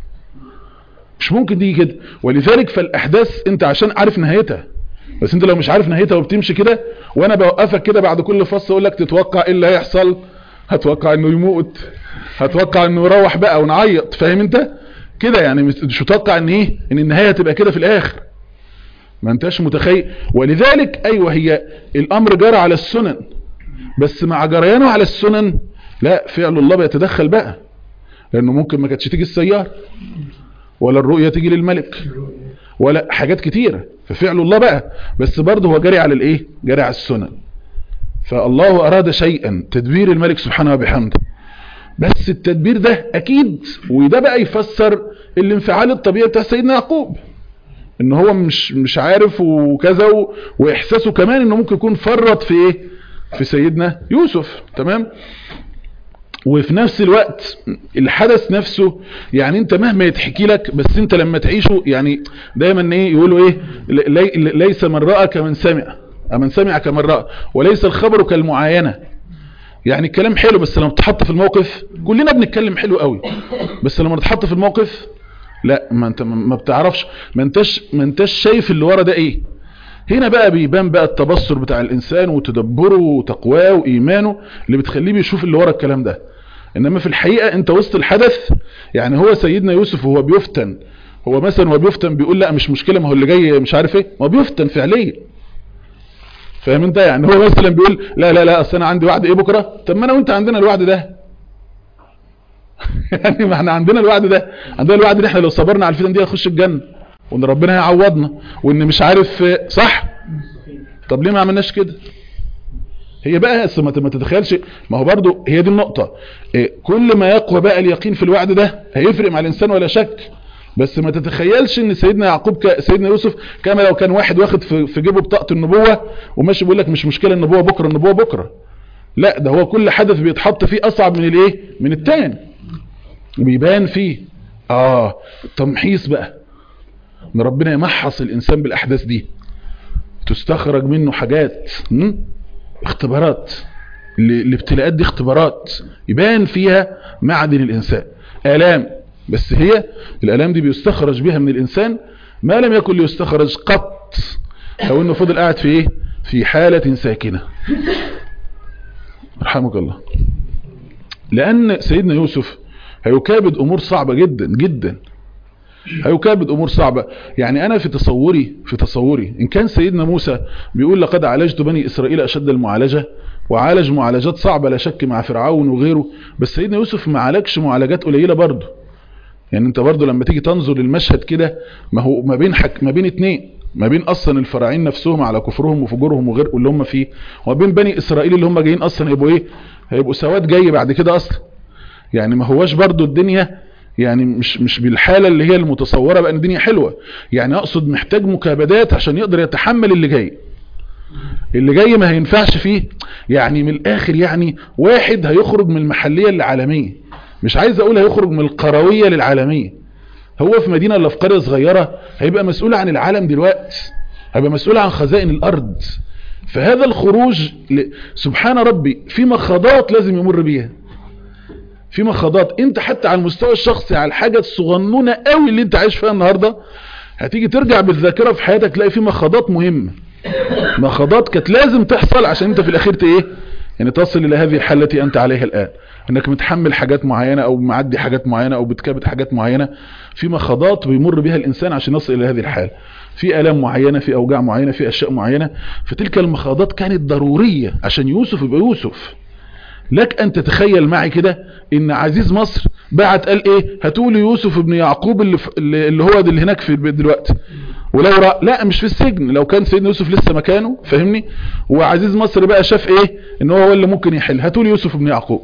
مش ممكن تيجي كده ولذلك فالاحداث انت عشان عارف نهايتها بس انت لو مش عارف نهايتها وبتمشي كده وانا بوقفك كده بعد كل فصل اقول لك تتوقع ايه اللي هيحصل هتوقع انه يموت هتوقع انه يروح بقى ونعيط فاهم انت كده يعني مش مش متوقع ان ايه ان النهايه تبقى كده في الاخر ما انتش متخيل ولذلك ايوه هي الامر جرى على السنن بس مع جريانه على السنن لا فعل الله بيتدخل بقى لانه ممكن ما كانتش تيجي السياره ولا الرؤية تيجي للملك ولا حاجات كتيرة ففعل الله بقى بس برضه هو جاري على الايه جاري على السنن فالله اراد شيئا تدبير الملك سبحانه وبحمده بس التدبير ده اكيد وده بقى يفسر الانفعال الطبيعي بتاع سيدنا يعقوب ان هو مش مش عارف وكذا و- واحساسه كمان انه ممكن يكون فرط في ايه في سيدنا يوسف تمام وفي نفس الوقت الحدث نفسه يعني انت مهما يتحكي لك بس انت لما تعيشه يعني دايما ايه يقولوا ايه لي ليس من رأى كمن سمع من سمع كمن رأى وليس الخبر كالمعاينة يعني الكلام حلو بس لما تتحط في الموقف كلنا بنتكلم حلو قوي بس لما تتحط في الموقف لا ما انت ما بتعرفش ما انتش ما انتش شايف اللي ورا ده ايه هنا بقى بيبان بقى التبصر بتاع الانسان وتدبره وتقواه وايمانه اللي بتخليه بيشوف اللي ورا الكلام ده انما في الحقيقة انت وسط الحدث يعني هو سيدنا يوسف وهو بيفتن هو مثلا وهو بيفتن بيقول لا مش مشكلة ما هو اللي جاي مش عارف ايه ما هو بيفتن فعليا فاهم انت يعني هو مثلا بيقول لا لا لا اصل انا عندي وعد ايه بكره طب ما انا وانت عندنا الوعد ده يعني ما احنا عندنا الوعد ده عندنا الوعد ان احنا لو صبرنا على الفتن دي هنخش الجنه وان ربنا هيعوضنا وان مش عارف صح طب ليه ما عملناش كده هي بقى أصل ما ما تتخيلش ما هو برضو هي دي النقطة إيه، كل ما يقوى بقى اليقين في الوعد ده هيفرق مع الإنسان ولا شك بس ما تتخيلش ان سيدنا يعقوب ك... سيدنا يوسف كما لو كان واحد واخد في, في جيبه بطاقة النبوة وماشي بيقول لك مش مشكلة النبوة بكرة النبوة بكرة لا ده هو كل حدث بيتحط فيه اصعب من الايه من التاني بيبان فيه اه تمحيص بقى ان ربنا يمحص الانسان بالاحداث دي تستخرج منه حاجات م? اختبارات ال- الابتلاءات دي اختبارات يبان فيها معدن الانسان الام بس هي الالام دي بيستخرج بها من الانسان ما لم يكن ليستخرج قط او انه فضل قاعد في ايه في حالة ساكنة رحمك الله لان سيدنا يوسف هيكابد امور صعبة جدا جدا هيكابد امور صعبة يعني انا في تصوري في تصوري ان كان سيدنا موسى بيقول لقد عالجت بني اسرائيل اشد المعالجة وعالج معالجات صعبة لا شك مع فرعون وغيره بس سيدنا يوسف ما عالجش معالجات قليلة برضه يعني انت برضه لما تيجي تنظر للمشهد كده ما هو ما بين حك ما بين اتنين ما بين اصلا الفراعين نفسهم على كفرهم وفجورهم وغير واللي هم فيه وما بين بني اسرائيل اللي هم جايين اصلا هيبقوا ايه هيبقوا سواد جاي بعد كده اصلا يعني ما هواش برضه الدنيا يعني مش مش بالحاله اللي هي المتصوره بقى ان الدنيا حلوه يعني اقصد محتاج مكابدات عشان يقدر يتحمل اللي جاي اللي جاي ما هينفعش فيه يعني من الاخر يعني واحد هيخرج من المحليه للعالميه مش عايز اقول هيخرج من القرويه للعالميه هو في مدينه ولا في قريه صغيره هيبقى مسؤول عن العالم دلوقتي هيبقى مسؤول عن خزائن الارض فهذا الخروج ل... سبحان ربي في مخاضات لازم يمر بيها في مخاضات انت حتى على المستوى الشخصي على الحاجة الصغنونة قوي اللي انت عايش فيها النهاردة هتيجي ترجع بالذاكرة في حياتك تلاقي في مخاضات مهمة مخاضات كانت لازم تحصل عشان انت في الاخير ت- ايه يعني تصل الى هذه الحالة التي انت عليها الان انك متحمل حاجات معينة او معدي حاجات معينة او بتكابد حاجات معينة في مخاضات بيمر بها الانسان عشان يصل الى هذه الحالة في الام معينة في اوجاع معينة في اشياء معينة فتلك المخاضات كانت ضرورية عشان يوسف يبقى يوسف لك ان تتخيل معي كده ان عزيز مصر بعت قال ايه هاتولي يوسف ابن يعقوب اللي, في اللي هو ده اللي هناك في البيت دلوقتي ولو رأ... لا مش في السجن لو كان سيدنا يوسف لسه مكانه فاهمني وعزيز مصر بقى شاف ايه ان هو هو اللي ممكن يحل هاتولي يوسف ابن يعقوب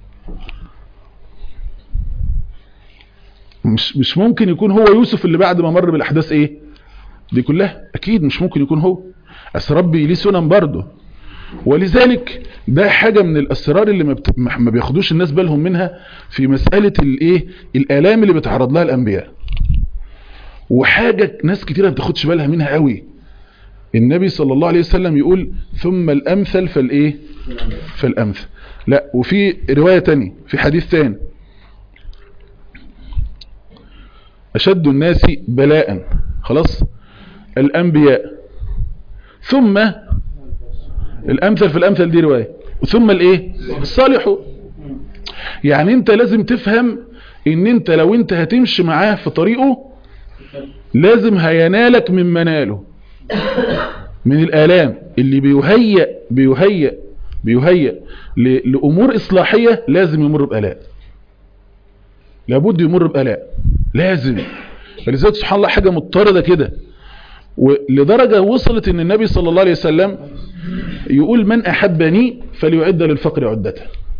مش مش ممكن يكون هو يوسف اللي بعد ما مر بالاحداث ايه دي كلها اكيد مش ممكن يكون هو بس ربي ليه سنن برضه ولذلك ده حاجة من الاسرار اللي ما, بت... ما بياخدوش الناس بالهم منها في مسألة الايه الالام اللي بيتعرض لها الانبياء وحاجة ناس كتيرة ما بتاخدش بالها منها قوي النبي صلى الله عليه وسلم يقول ثم الامثل فالايه فالامثل لا وفي رواية تانية في حديث تاني اشد الناس بلاء خلاص الانبياء ثم الامثل في الامثل دي رواية ثم الايه الصالحون يعني انت لازم تفهم ان انت لو انت هتمشي معاه في طريقه لازم هينالك من مناله من الالام اللي بيهيئ بيهيئ بيهيئ ل- لامور اصلاحية لازم يمر بالاء لابد يمر بالاء لازم فلذلك سبحان الله حاجة مضطردة كده ولدرجة وصلت ان النبي صلى الله عليه وسلم يقول من احبني فليعد للفقر عدته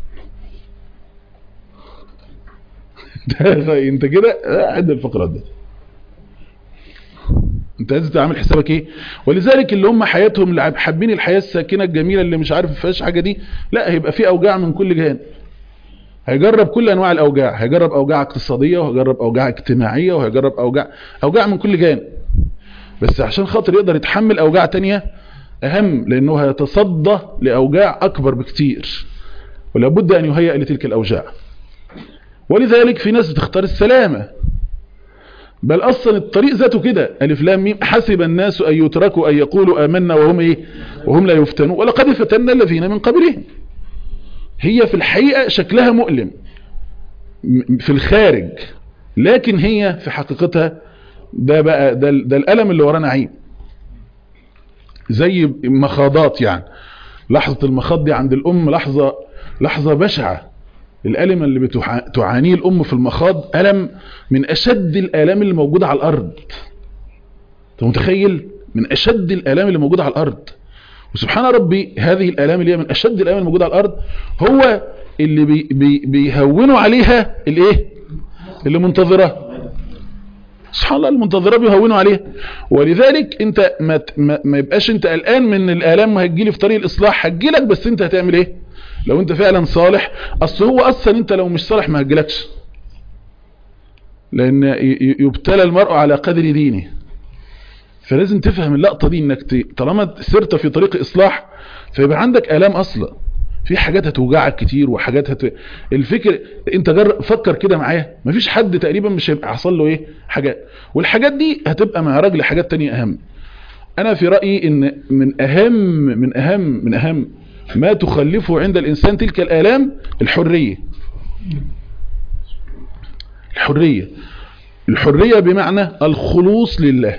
ده انت كده اعد للفقر عدته انت لازم تعمل حسابك ايه ولذلك اللي هم حياتهم اللي حابين الحياة الساكنة الجميلة اللي مش عارف فيهاش حاجة دي لا هيبقى في اوجاع من كل جانب هيجرب كل انواع الاوجاع هيجرب اوجاع اقتصادية وهيجرب اوجاع اجتماعية وهيجرب اوجاع اوجاع من كل جانب بس عشان خاطر يقدر يتحمل اوجاع تانية اهم لانه هيتصدى لاوجاع اكبر بكتير ولابد ان يهيئ لتلك الاوجاع ولذلك في ناس بتختار السلامة بل اصلا الطريق ذاته كده الف لام ميم حسب الناس ان يتركوا ان يقولوا امنا وهم ايه وهم لا يفتنون ولقد فتنا الذين من قبلهم هي في الحقيقة شكلها مؤلم م- في الخارج لكن هي في حقيقتها ده بقى ده, ال- ده الألم اللي وراه نعيم زي مخاضات يعني لحظة المخاض دي عند الأم لحظة لحظة بشعة الألم اللي بتعا- تعانيه الأم في المخاض ألم من أشد الآلام اللي موجودة على الأرض أنت متخيل من أشد الآلام اللي موجودة على الأرض وسبحان ربي هذه الآلام اللي هي من أشد الآلام الموجودة على الأرض هو اللي بي بي بيهونوا عليها الايه اللي منتظرة سبحان الله المنتظرة بيهونوا عليها ولذلك انت ما, ت- ما, ما يبقاش انت قلقان من الآلام ما هتجيلي في طريق الإصلاح هتجيلك بس انت هتعمل ايه لو انت فعلا صالح اصل هو اصلا انت لو مش صالح ما هتجيلكش لان ي- ي- يبتلى المرء على قدر دينه فلازم تفهم اللقطة دي انك ت- طالما سرت في طريق اصلاح فيبقى عندك الام اصلا في حاجات هتوجعك كتير وحاجات هت... الفكر انت جر... فكر كده معايا مفيش حد تقريبا مش هيبقى حصل له ايه حاجات والحاجات دي هتبقى معراج لحاجات تانية اهم انا في رأيي ان من اهم من اهم من اهم ما تخلفه عند الانسان تلك الالام الحرية الحرية الحرية بمعنى الخلوص لله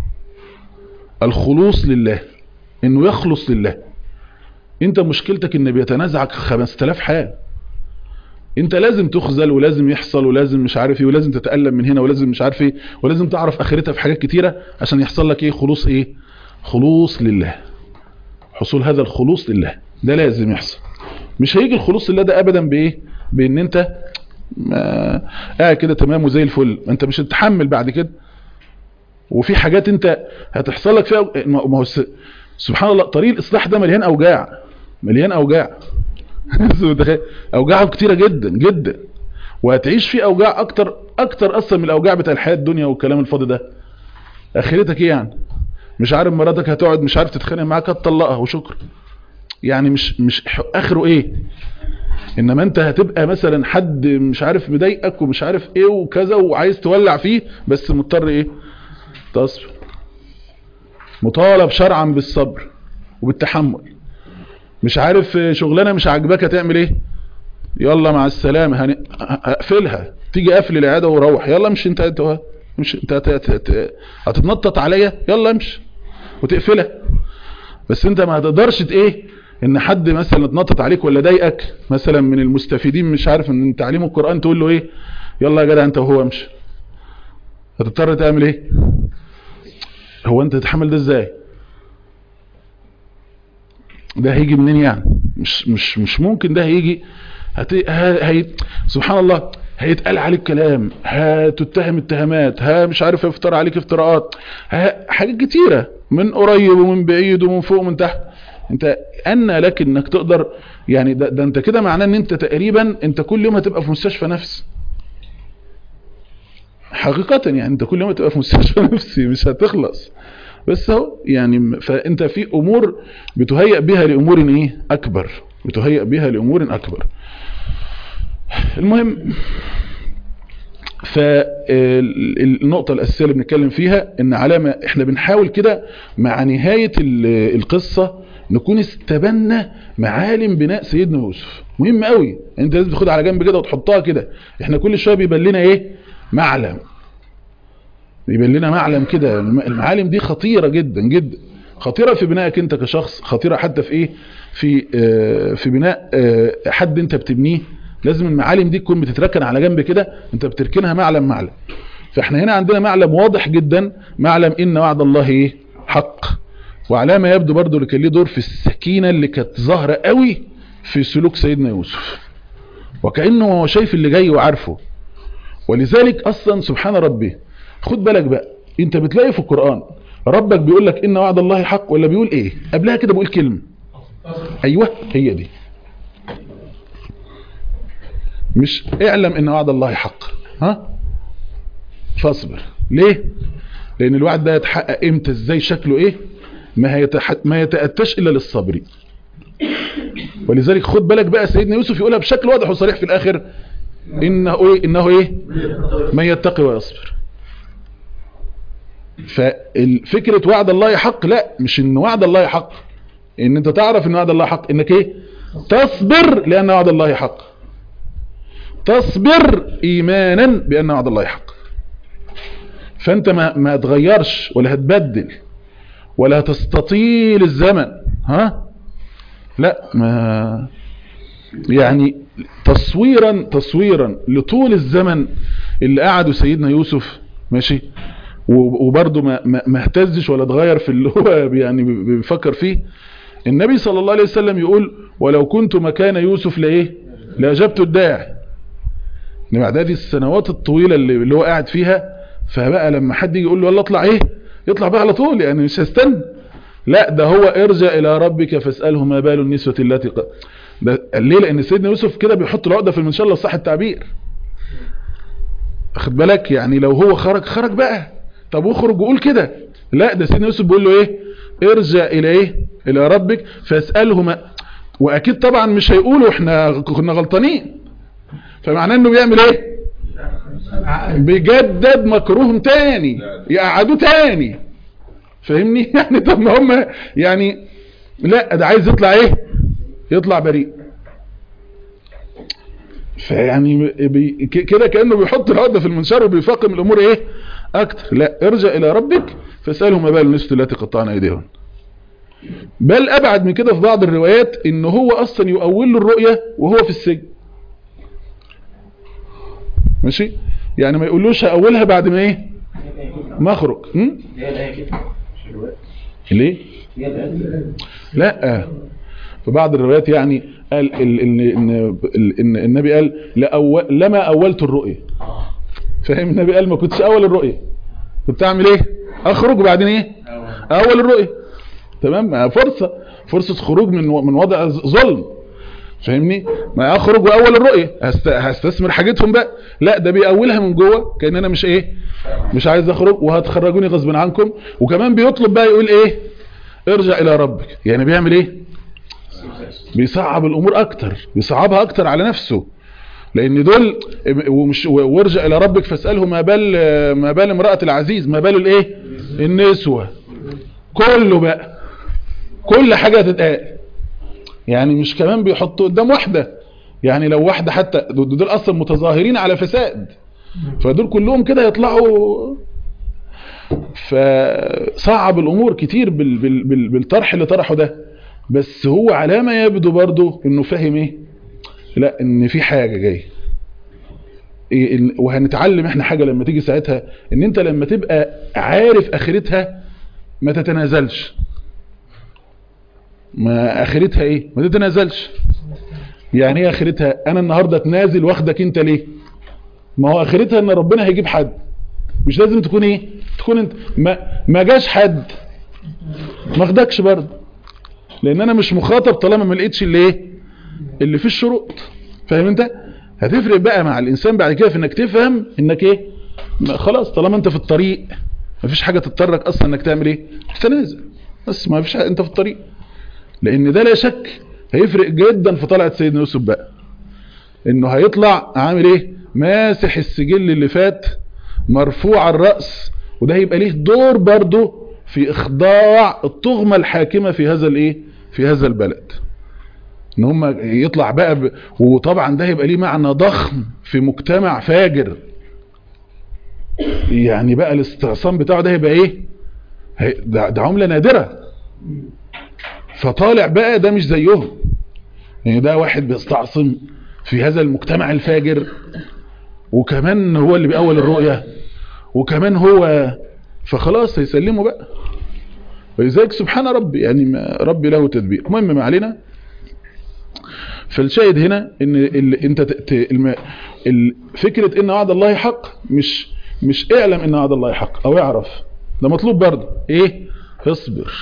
الخلوص لله انه يخلص لله انت مشكلتك ان بيتنازعك 5000 حال انت لازم تخذل ولازم يحصل ولازم مش عارف ايه ولازم تتألم من هنا ولازم مش عارف ايه ولازم تعرف اخرتها في حاجات كتيرة عشان يحصل لك ايه خلوص ايه خلوص لله حصول هذا الخلوص لله ده لازم يحصل مش هيجي الخلوص لله ده ابدا بايه بان انت ما قاعد كده تمام وزي الفل انت مش هتتحمل بعد كده وفي حاجات انت هتحصل لك فيها ما ما هو س- سبحان الله طريق الاصلاح ده مليان اوجاع مليان اوجاع متخيل؟ اوجاعه كتيره جدا جدا وهتعيش فيه اوجاع اكتر اكتر اصلا من الاوجاع بتاع الحياه الدنيا والكلام الفاضي ده اخرتك ايه يعني مش عارف مراتك هتقعد مش عارف تتخانق معاك هتطلقها وشكرا يعني مش مش ح- اخره ايه انما انت هتبقى مثلا حد مش عارف مضايقك ومش عارف ايه وكذا وعايز تولع فيه بس مضطر ايه تصبر مطالب شرعا بالصبر وبالتحمل مش عارف شغلانه مش عاجباك هتعمل ايه يلا مع السلامه هن... هقفلها تيجي قفل العياده وروح يلا امشي انت انت مش انت هت- هت- هت- هتتنطط عليا يلا امشي وتقفلها بس انت ما هتقدرش ت- ايه ان حد مثلا اتنطط عليك ولا ضايقك مثلا من المستفيدين مش عارف من تعليم القرآن تقول له ايه يلا يا جدع انت وهو امشي هتضطر تعمل ايه هو انت تتحمل ده ازاي ده هيجي منين يعني مش مش مش ممكن ده هيجي هت... ه... هي... سبحان الله هيتقال عليك كلام هتتهم اتهامات ها مش عارف يفترى عليك افتراءات ها حاجات كتيرة من قريب ومن بعيد ومن فوق ومن تحت انت ان لك انك تقدر يعني ده, ده انت كده معناه ان انت تقريبا انت كل يوم هتبقى في مستشفى نفسي حقيقة يعني انت كل يوم هتبقى في مستشفى نفسي مش هتخلص بس هو يعني فانت في امور بتهيأ بها لامور ايه اكبر بتهيأ بها لامور اكبر المهم فالنقطة الأساسية اللي بنتكلم فيها ان علامة احنا بنحاول كده مع نهاية ال- القصة نكون استبنا معالم بناء سيدنا يوسف مهم قوي انت لازم تاخدها على جنب كده وتحطها كده احنا كل شوية بيبان لنا ايه معلم يبين لنا معلم كده الم- المعالم دي خطيرة جدا جدا خطيرة في بنائك انت كشخص خطيرة حتى في ايه في آه في بناء آه حد انت بتبنيه لازم المعالم دي تكون بتتركن على جنب كده انت بتركنها معلم معلم فاحنا هنا عندنا معلم واضح جدا معلم ان وعد الله ايه حق وعلامة يبدو برضو اللي كان ليه دور في السكينة اللي كانت ظاهرة قوي في سلوك سيدنا يوسف وكأنه هو شايف اللي جاي وعارفه ولذلك اصلا سبحان ربي خد بالك بقى انت بتلاقي في القرآن ربك بيقول لك ان وعد الله حق ولا بيقول ايه قبلها كده بيقول كلمة ايوه هي دي مش اعلم ان وعد الله حق ها فاصبر ليه لان الوعد ده يتحقق امتى ازاي شكله ايه ما هيتح... ما يتأتش الا للصابرين ولذلك خد بالك بقى سيدنا يوسف يقولها بشكل واضح وصريح في الاخر انه ايه انه ايه من يتقي ويصبر ففكرة وعد الله حق لا مش ان وعد الله حق ان انت تعرف ان وعد الله حق انك ايه تصبر لان وعد الله حق تصبر ايمانا بان وعد الله حق فانت ما, ما تغيرش ولا هتبدل ولا هتستطيل الزمن ها لا ما يعني تصويرا تصويرا لطول الزمن اللي قعدوا سيدنا يوسف ماشي وبرضه ما, ما, ما اهتزش ولا اتغير في اللي هو يعني بيفكر فيه النبي صلى الله عليه وسلم يقول ولو كنت مكان يوسف لايه لاجبت الداعي ان بعد هذه السنوات الطويله اللي, اللي هو قاعد فيها فبقى لما حد يجي يقول له يلا اطلع ايه يطلع بقى على طول يعني مش هستنى لا ده هو ارجع الى ربك فاساله ما بال النسوه التي ق... ده ليه لان سيدنا يوسف كده بيحط العقده في المنشار لو صح التعبير خد بالك يعني لو هو خرج خرج بقى طب واخرج وقول كده لا ده سيدنا يوسف بيقول له ايه ارجع الى ايه الى ربك فاساله ما واكيد طبعا مش هيقولوا احنا كنا غلطانين فمعناه انه بيعمل ايه بيجدد مكروهم تاني يقعدوه تاني فاهمني يعني طب ما هم يعني لا ده عايز يطلع ايه يطلع بريء فيعني بي كده كانه بيحط العقده في المنشار وبيفاقم الامور ايه اكتر لا ارجع الى ربك فاساله ما بال النسوة التي قطعن ايديهن بل ابعد من كده في بعض الروايات ان هو اصلا يؤول له الرؤيه وهو في السجن ماشي يعني ما يقولوش هأولها بعد ما ايه ما اخرج هي الآية كده مش الرواية ليه هي الآية لا في بعض الروايات يعني قال ال ان ان ان النبي قال لأول لما اولت الرؤيه فاهم النبي قال ما كنتش اول الرؤيه كنت اعمل ايه اخرج وبعدين ايه اول الرؤيه تمام فرصه فرصه خروج من من وضع ظلم فاهمني ما اخرج واول الرؤيه هست... هستثمر حاجتهم بقى لا ده بيأولها من جوه كان انا مش ايه مش عايز اخرج وهتخرجوني غصب عنكم وكمان بيطلب بقى يقول ايه ارجع الى ربك يعني بيعمل ايه بيصعب الامور اكتر بيصعبها اكتر على نفسه لان دول ومش وارجع الى ربك فاساله ما بال ما بال امراه العزيز ما بال الايه النسوه كله بقى كل حاجه تتقال يعني مش كمان بيحطوا قدام واحده يعني لو واحده حتى دول اصلا متظاهرين على فساد فدول كلهم كده يطلعوا فصعب الامور كتير بال بال بال بالطرح اللي طرحه ده بس هو على ما يبدو برضه انه فاهم ايه لا ان في حاجه جايه إيه إن- وهنتعلم احنا حاجه لما تيجي ساعتها ان انت لما تبقى عارف اخرتها ما تتنازلش ما اخرتها ايه ما تتنازلش يعني ايه اخرتها انا النهارده اتنازل واخدك انت ليه ما هو اخرتها ان ربنا هيجيب حد مش لازم تكون ايه تكون انت ما, ما جاش حد ما اخدكش برضه لان انا مش مخاطب طالما ما لقيتش اللي ايه اللي فيه الشروط فاهم انت هتفرق بقى مع الانسان بعد كده في انك تفهم انك ايه ما خلاص طالما انت في الطريق ما فيش حاجه تضطرك اصلا انك تعمل ايه تنازل بس ما فيش حاجة انت في الطريق لان ده لا شك هيفرق جدا في طلعه سيدنا يوسف بقى انه هيطلع عامل ايه ماسح السجل اللي فات مرفوع الرأس وده هيبقى ليه دور برضه في اخضاع الطغمة الحاكمة في هذا الايه في هذا البلد ان هم يطلع بقى ب... وطبعا ده هيبقى ليه معنى ضخم في مجتمع فاجر يعني بقى الاستعصام بتاعه ده هيبقى ايه هي... ده, ده عملة نادرة فطالع بقى ده مش زيهم يعني ده واحد بيستعصم في هذا المجتمع الفاجر وكمان هو اللي بأول الرؤية وكمان هو فخلاص هيسلمه بقى ولذلك سبحان ربي يعني ما ربي له تدبير المهم ما علينا فالشاهد هنا ان ال... انت ت... ت... الم... ال... فكرة ان وعد الله حق مش مش اعلم ان وعد الله حق او اعرف ده مطلوب برضه ايه اصبر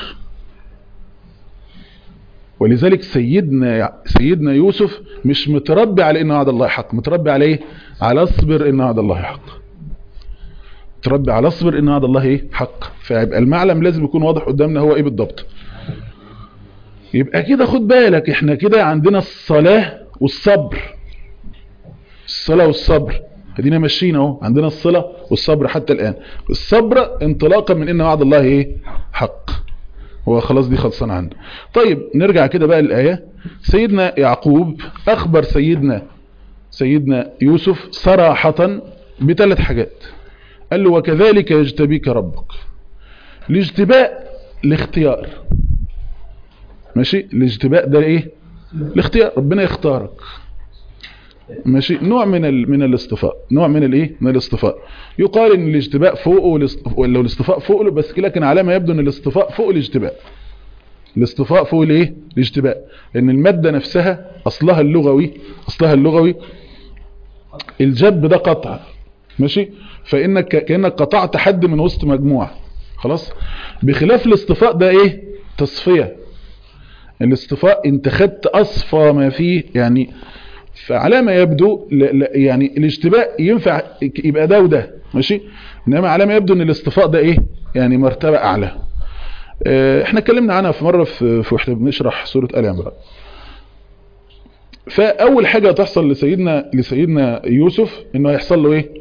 ولذلك سيدنا سيدنا يوسف مش متربي على ان وعد الله حق متربي على ايه على اصبر ان وعد الله حق متربي على اصبر ان وعد الله ايه حق فيبقى المعلم لازم يكون واضح قدامنا هو ايه بالضبط يبقى كده خد بالك احنا كده عندنا الصلاة والصبر الصلاة والصبر ادينا ماشيين اهو عندنا الصلة والصبر حتى الآن الصبر انطلاقا من ان وعد الله ايه حق هو خلاص دي خلصان عنه طيب نرجع كده بقى للآية سيدنا يعقوب أخبر سيدنا سيدنا يوسف صراحة بثلاث حاجات قال له وكذلك يجتبيك ربك الاجتباء الاختيار ماشي الاجتباء ده ايه الاختيار ربنا يختارك ماشي نوع من ال... من الاصطفاء نوع من الايه من الاصطفاء يقال ان الاجتباء فوقه والاصط- ولا الاصطفاء فوق له بس لكن على ما يبدو ان الاصطفاء فوق الاجتباء الاصطفاء فوق الايه الاجتباء لان المادة نفسها اصلها اللغوي اصلها اللغوي الجب ده قطع ماشي فانك كانك قطعت حد من وسط مجموعه خلاص بخلاف الاصطفاء ده ايه تصفيه الاصطفاء انت خدت اصفى ما فيه يعني فعلى ما يبدو ل- ل- يعني الاشتباء ينفع يبقى ده وده ماشي انما على ما يبدو ان الاصطفاء ده ايه يعني مرتبه اعلى اه، احنا اتكلمنا عنها في مره في في واحنا بنشرح سوره ال عمران فاول حاجه تحصل لسيدنا لسيدنا يوسف انه هيحصل له ايه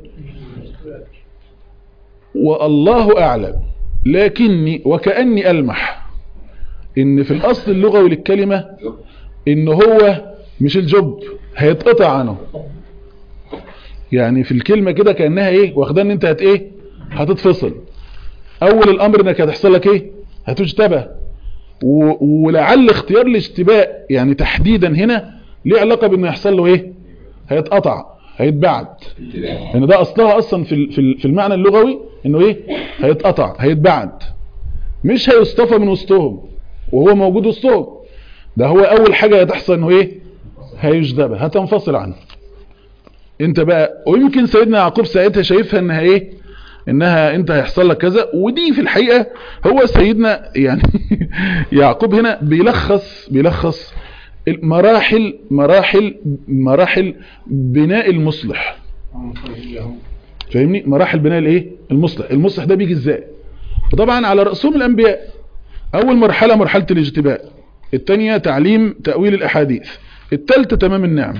والله اعلم لكني وكاني المح ان في الاصل اللغوي للكلمه ان هو مش الجب هيتقطع عنه يعني في الكلمه كده كانها ايه واخدها ان انت هت ايه هتتفصل اول الامر انك هتحصل لك ايه هتجتبى و- ولعل اختيار الاشتباء يعني تحديدا هنا ليه علاقه بانه يحصل له ايه هيتقطع هيتبعد لان ده اصلها اصلا في ال- في ال- في المعنى اللغوي انه ايه هيتقطع هيتبعد مش هيصطفى من وسطهم وهو موجود وسطهم ده هو اول حاجه هتحصل انه ايه هيجدب هتنفصل عنه انت بقى ويمكن سيدنا يعقوب ساعتها شايفها انها ايه انها انت هيحصل لك كذا ودي في الحقيقه هو سيدنا يعني يعقوب هنا بيلخص بيلخص مراحل مراحل مراحل بناء المصلح فاهمني مراحل بناء الايه المصلح المصلح ده بيجي ازاي وطبعا على رأسهم الانبياء اول مرحلة مرحلة الاجتباء الثانية تعليم تأويل الاحاديث الثالثة تمام النعم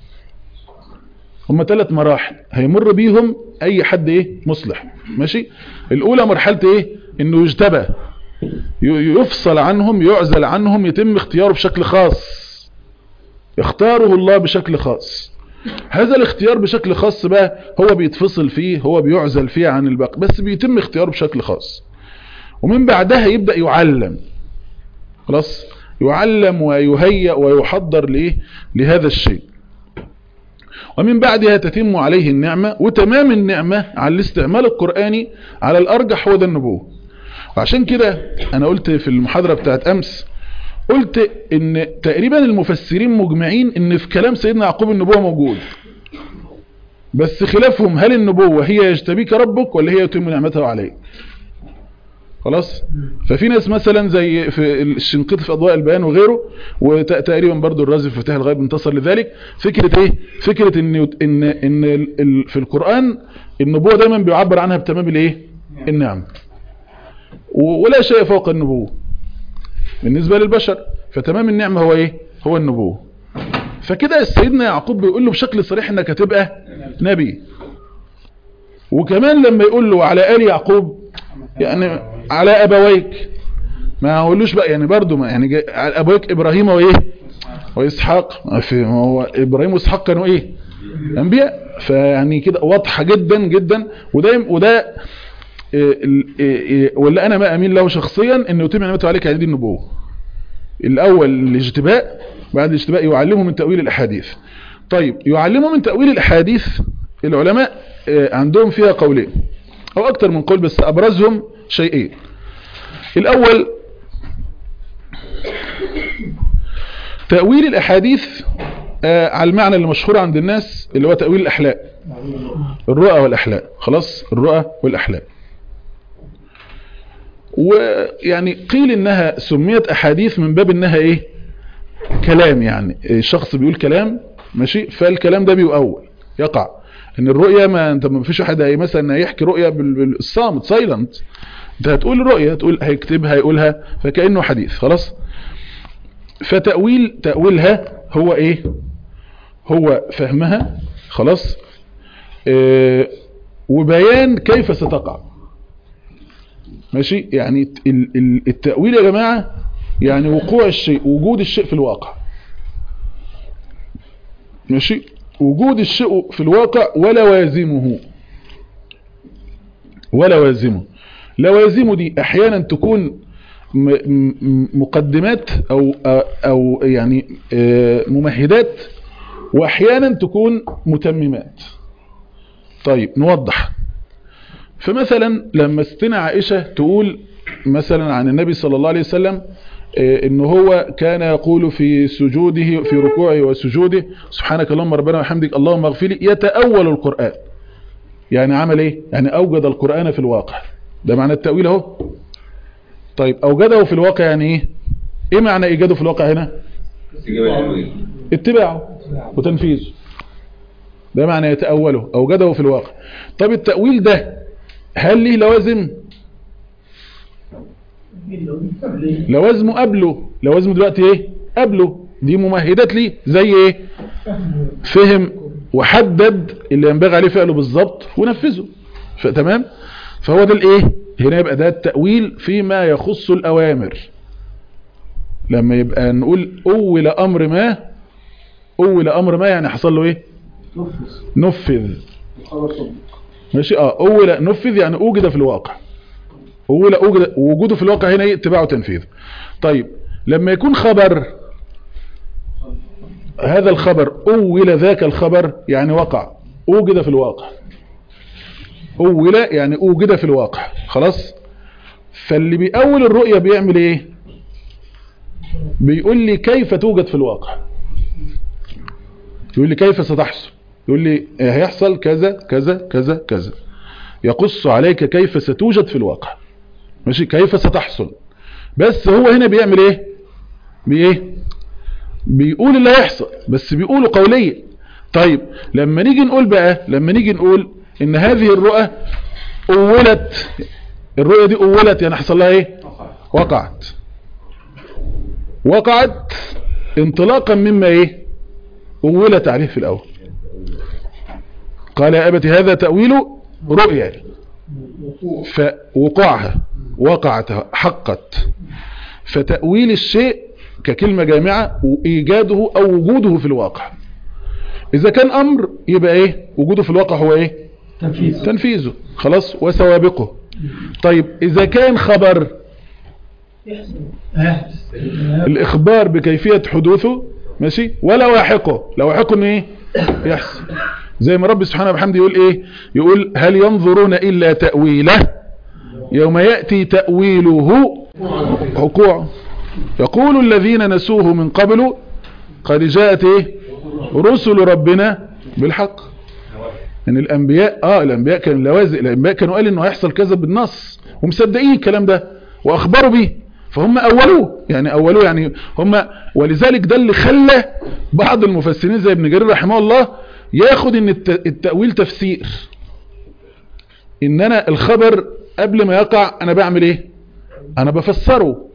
هم ثلاث مراحل هيمر بيهم اي حد ايه مصلح ماشي الاولى مرحلة ايه انه يجتبى ي- يفصل عنهم يعزل عنهم يتم اختياره بشكل خاص يختاره الله بشكل خاص هذا الاختيار بشكل خاص بقى هو بيتفصل فيه هو بيعزل فيه عن الباقي بس بيتم اختياره بشكل خاص ومن بعدها يبدأ يعلم خلاص يعلم ويهيأ ويحضر لإيه لهذا الشيء ومن بعدها تتم عليه النعمة وتمام النعمة على الاستعمال القرآني على الأرجح هو ده النبوة وعشان كده أنا قلت في المحاضرة بتاعت أمس قلت ان تقريبا المفسرين مجمعين ان في كلام سيدنا يعقوب النبوة موجود بس خلافهم هل النبوة هي يجتبيك ربك ولا هي يتم نعمته عليك خلاص ففي ناس مثلا زي في الشنقيط في اضواء البيان وغيره وتقريبا برضو الرازي في فتح الغيب انتصر لذلك فكرة ايه فكرة ان ان ان ال- ال- في القرآن النبوة دايما بيعبر عنها بتمام الايه النعم و- ولا شيء فوق النبوة بالنسبة للبشر فتمام النعمة هو ايه هو النبوة فكده سيدنا يعقوب بيقول له بشكل صريح انك هتبقى نبي وكمان لما يقول له على آل يعقوب يعني على ابويك ما هقولوش بقى يعني برضو ما يعني جاي- على ابويك ابراهيم وايه واسحاق ما في ما هو ابراهيم واسحاق كانوا ايه انبياء فيعني كده واضحه جدا جدا وده وده إيه ال- إيه إيه ولا انا ما امين له شخصيا انه يتم نعمته عليك يعني دي النبوه الاول الاجتباء بعد الاجتباء يعلمه من تاويل الاحاديث طيب يعلمه من تاويل الاحاديث العلماء آه، عندهم فيها قولين او اكتر من قول بس ابرزهم شيئين الاول تأويل الاحاديث آه، على المعنى اللي مشهور عند الناس اللي هو تأويل الاحلام الرؤى والاحلام خلاص الرؤى والاحلام ويعني قيل انها سميت احاديث من باب انها ايه كلام يعني الشخص بيقول كلام ماشي فالكلام ده بيؤول يقع ان الرؤية ما انت ما فيش واحد هي مثلا هيحكي رؤية بال- بالصامت سايلنت انت هتقول رؤية تقول هيكتبها هيقولها فكأنه حديث خلاص فتأويل تأويلها هو ايه هو فهمها خلاص آه، وبيان كيف ستقع ماشي يعني ال- ال- التأويل يا جماعة يعني وقوع الشيء وجود الشيء في الواقع ماشي وجود الشيء في الواقع ولوازمه ولوازمه لوازمه دي احيانا تكون م- م- مقدمات او او يعني آه، ممهدات واحيانا تكون متممات طيب نوضح فمثلا لما استنا عائشة تقول مثلا عن النبي صلى الله عليه وسلم آه، ان هو كان يقول في سجوده في ركوعه وسجوده سبحانك اللهم ربنا وحمدك اللهم اغفر لي يتأول القرآن يعني عمل ايه يعني اوجد القرآن في الواقع ده معنى التأويل اهو طيب اوجده في الواقع يعني ايه ايه معنى ايجاده في الواقع هنا اتباعه وتنفيذه ده معنى يتأوله اوجده في الواقع طب التأويل ده هل ليه لوازم لوازمه قبله لوازمه دلوقتي ايه قبله دي ممهدات ليه زي ايه فهم وحدد اللي ينبغي عليه فعله بالظبط ونفذه فتمام فهو ده الايه هنا يبقى ده التأويل فيما يخص الأوامر لما يبقى نقول أول أمر ما أول أمر ما يعني حصل له ايه نفذ ماشي اه أول نفذ يعني أوجد في الواقع أول أوجد وجوده في الواقع هنا ايه اتباعه وتنفيذ طيب لما يكون خبر هذا الخبر أول ذاك الخبر يعني وقع أوجد في الواقع أول يعني أوجد في الواقع خلاص فاللي بيأول الرؤية بيعمل ايه بيقول لي كيف توجد في الواقع يقول لي كيف ستحصل يقول لي هيحصل كذا كذا كذا كذا يقص عليك كيف ستوجد في الواقع ماشي كيف ستحصل بس هو هنا بيعمل ايه بايه بيقول اللي هيحصل بس بيقوله قوليا طيب لما نيجي نقول بقى لما نيجي نقول ان هذه الرؤى اولت الرؤية دي اولت يعني حصل لها ايه وقعت وقعت انطلاقا مما ايه اولت عليه في الاول قال يا ابت هذا تأويل رؤيا فوقعها وقعت حقت فتأويل الشيء ككلمة جامعة وإيجاده أو وجوده في الواقع إذا كان أمر يبقى إيه وجوده في الواقع هو إيه تنفيذ تنفيذه خلاص وسوابقه طيب إذا كان خبر هيحدث الإخبار بكيفية حدوثه ماشي ولا واحقه لواحقه إن إيه يحصل زي ما رب سبحانه وبحمده يقول إيه يقول هل ينظرون إلا تأويله يوم يأتي تأويله وقوعه يقول الذين نسوه من قبل قد جاءت إيه رسل ربنا بالحق ان الانبياء اه الانبياء كانوا لوازق الانبياء كانوا قال انه هيحصل كذا بالنص ومصدقين الكلام ده واخبروا بيه فهم اولوه يعني اولوه يعني هم ولذلك ده اللي خلى بعض المفسرين زي ابن جرير رحمه الله ياخد ان الت- التأويل تفسير ان انا الخبر قبل ما يقع انا بعمل ايه انا بفسره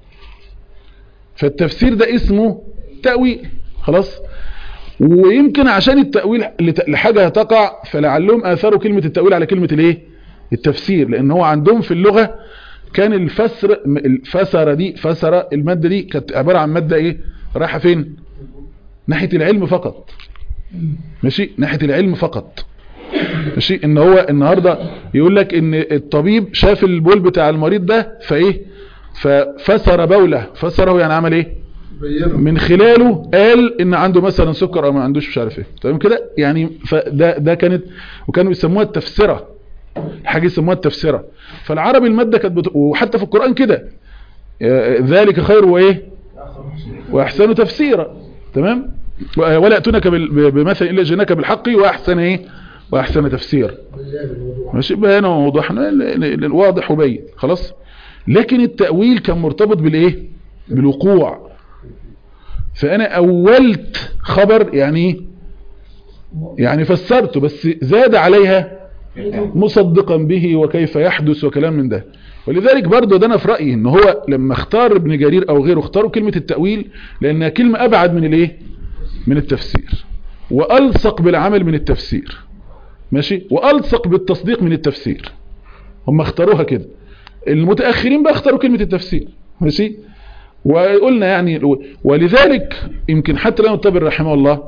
فالتفسير ده اسمه تأويل خلاص ويمكن عشان التأويل لت- لحاجة هتقع فلعلهم آثروا كلمة التأويل على كلمة الايه التفسير لان هو عندهم في اللغة كان الفسر م- الفسرة دي فسرة المادة دي كانت عبارة عن مادة ايه رايحة فين ناحية العلم فقط ماشي ناحية العلم فقط ماشي ان هو النهاردة يقول لك ان الطبيب شاف البول بتاع المريض ده فايه ففسر بوله فسره يعني عمل ايه من خلاله قال ان عنده مثلا سكر او ما عندوش مش عارف ايه تمام كده يعني فده ده كانت وكانوا يسموها التفسيره حاجه يسموها التفسيره فالعربي الماده كانت بت... وحتى في القران كده آه، ذلك خير وايه واحسن تفسيرا تمام ولا اتونك بال- ب- بمثل الا جئناك بالحق واحسن ايه واحسن تفسير ماشي بيان ووضح واضح وبين خلاص لكن التأويل كان مرتبط بالايه بالوقوع فانا اولت خبر يعني ايه يعني فسرته بس زاد عليها مصدقا به وكيف يحدث وكلام من ده ولذلك برضه ده انا في رأيي ان هو لما اختار ابن جرير او غيره اختاروا كلمة التأويل لانها كلمة ابعد من الايه من التفسير والصق بالعمل من التفسير ماشي والصق بالتصديق من التفسير هم اختاروها كده المتاخرين بقى اختاروا كلمه التفسير ماشي وقلنا يعني ولذلك يمكن حتى لو الطبري رحمه الله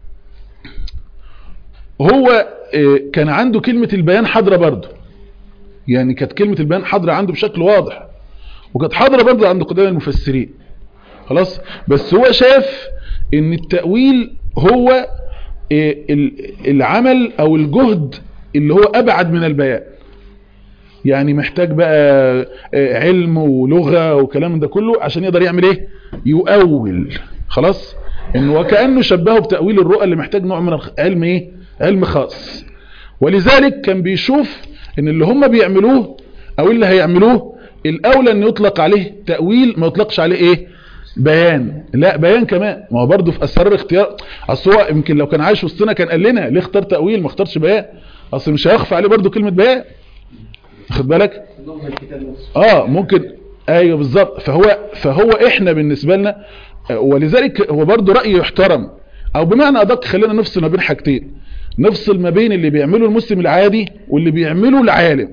هو آه، كان عنده كلمة البيان حاضرة برضه يعني كانت كلمة البيان حاضرة عنده بشكل واضح وكانت حاضرة برضه عند قدام المفسرين خلاص بس هو شاف ان التأويل هو آه، ال- العمل او الجهد اللي هو ابعد من البيان يعني محتاج بقى آه، علم ولغة وكلام ده كله عشان يقدر يعمل ايه يؤول خلاص انه وكأنه شبهه بتأويل الرؤى اللي محتاج نوع من العلم ايه علم خاص ولذلك كان بيشوف ان اللي هم بيعملوه او اللي هيعملوه الاولى ان يطلق عليه تأويل ما يطلقش عليه ايه بيان لا بيان كمان ما هو برضه في اسرار اختيار اصل هو يمكن لو كان عايش وسطنا كان قال لنا ليه اختار تأويل ما اختارش بيان اصل مش هيخفى عليه برضه كلمة بيان واخد بالك لغة الكتاب نفسه اه ممكن ايوه بالظبط فهو فهو احنا بالنسبه لنا آه، ولذلك هو برضه راي يحترم او بمعنى ادق خلينا نفصل ما بين حاجتين نفصل ما بين اللي بيعمله المسلم العادي واللي بيعمله العالم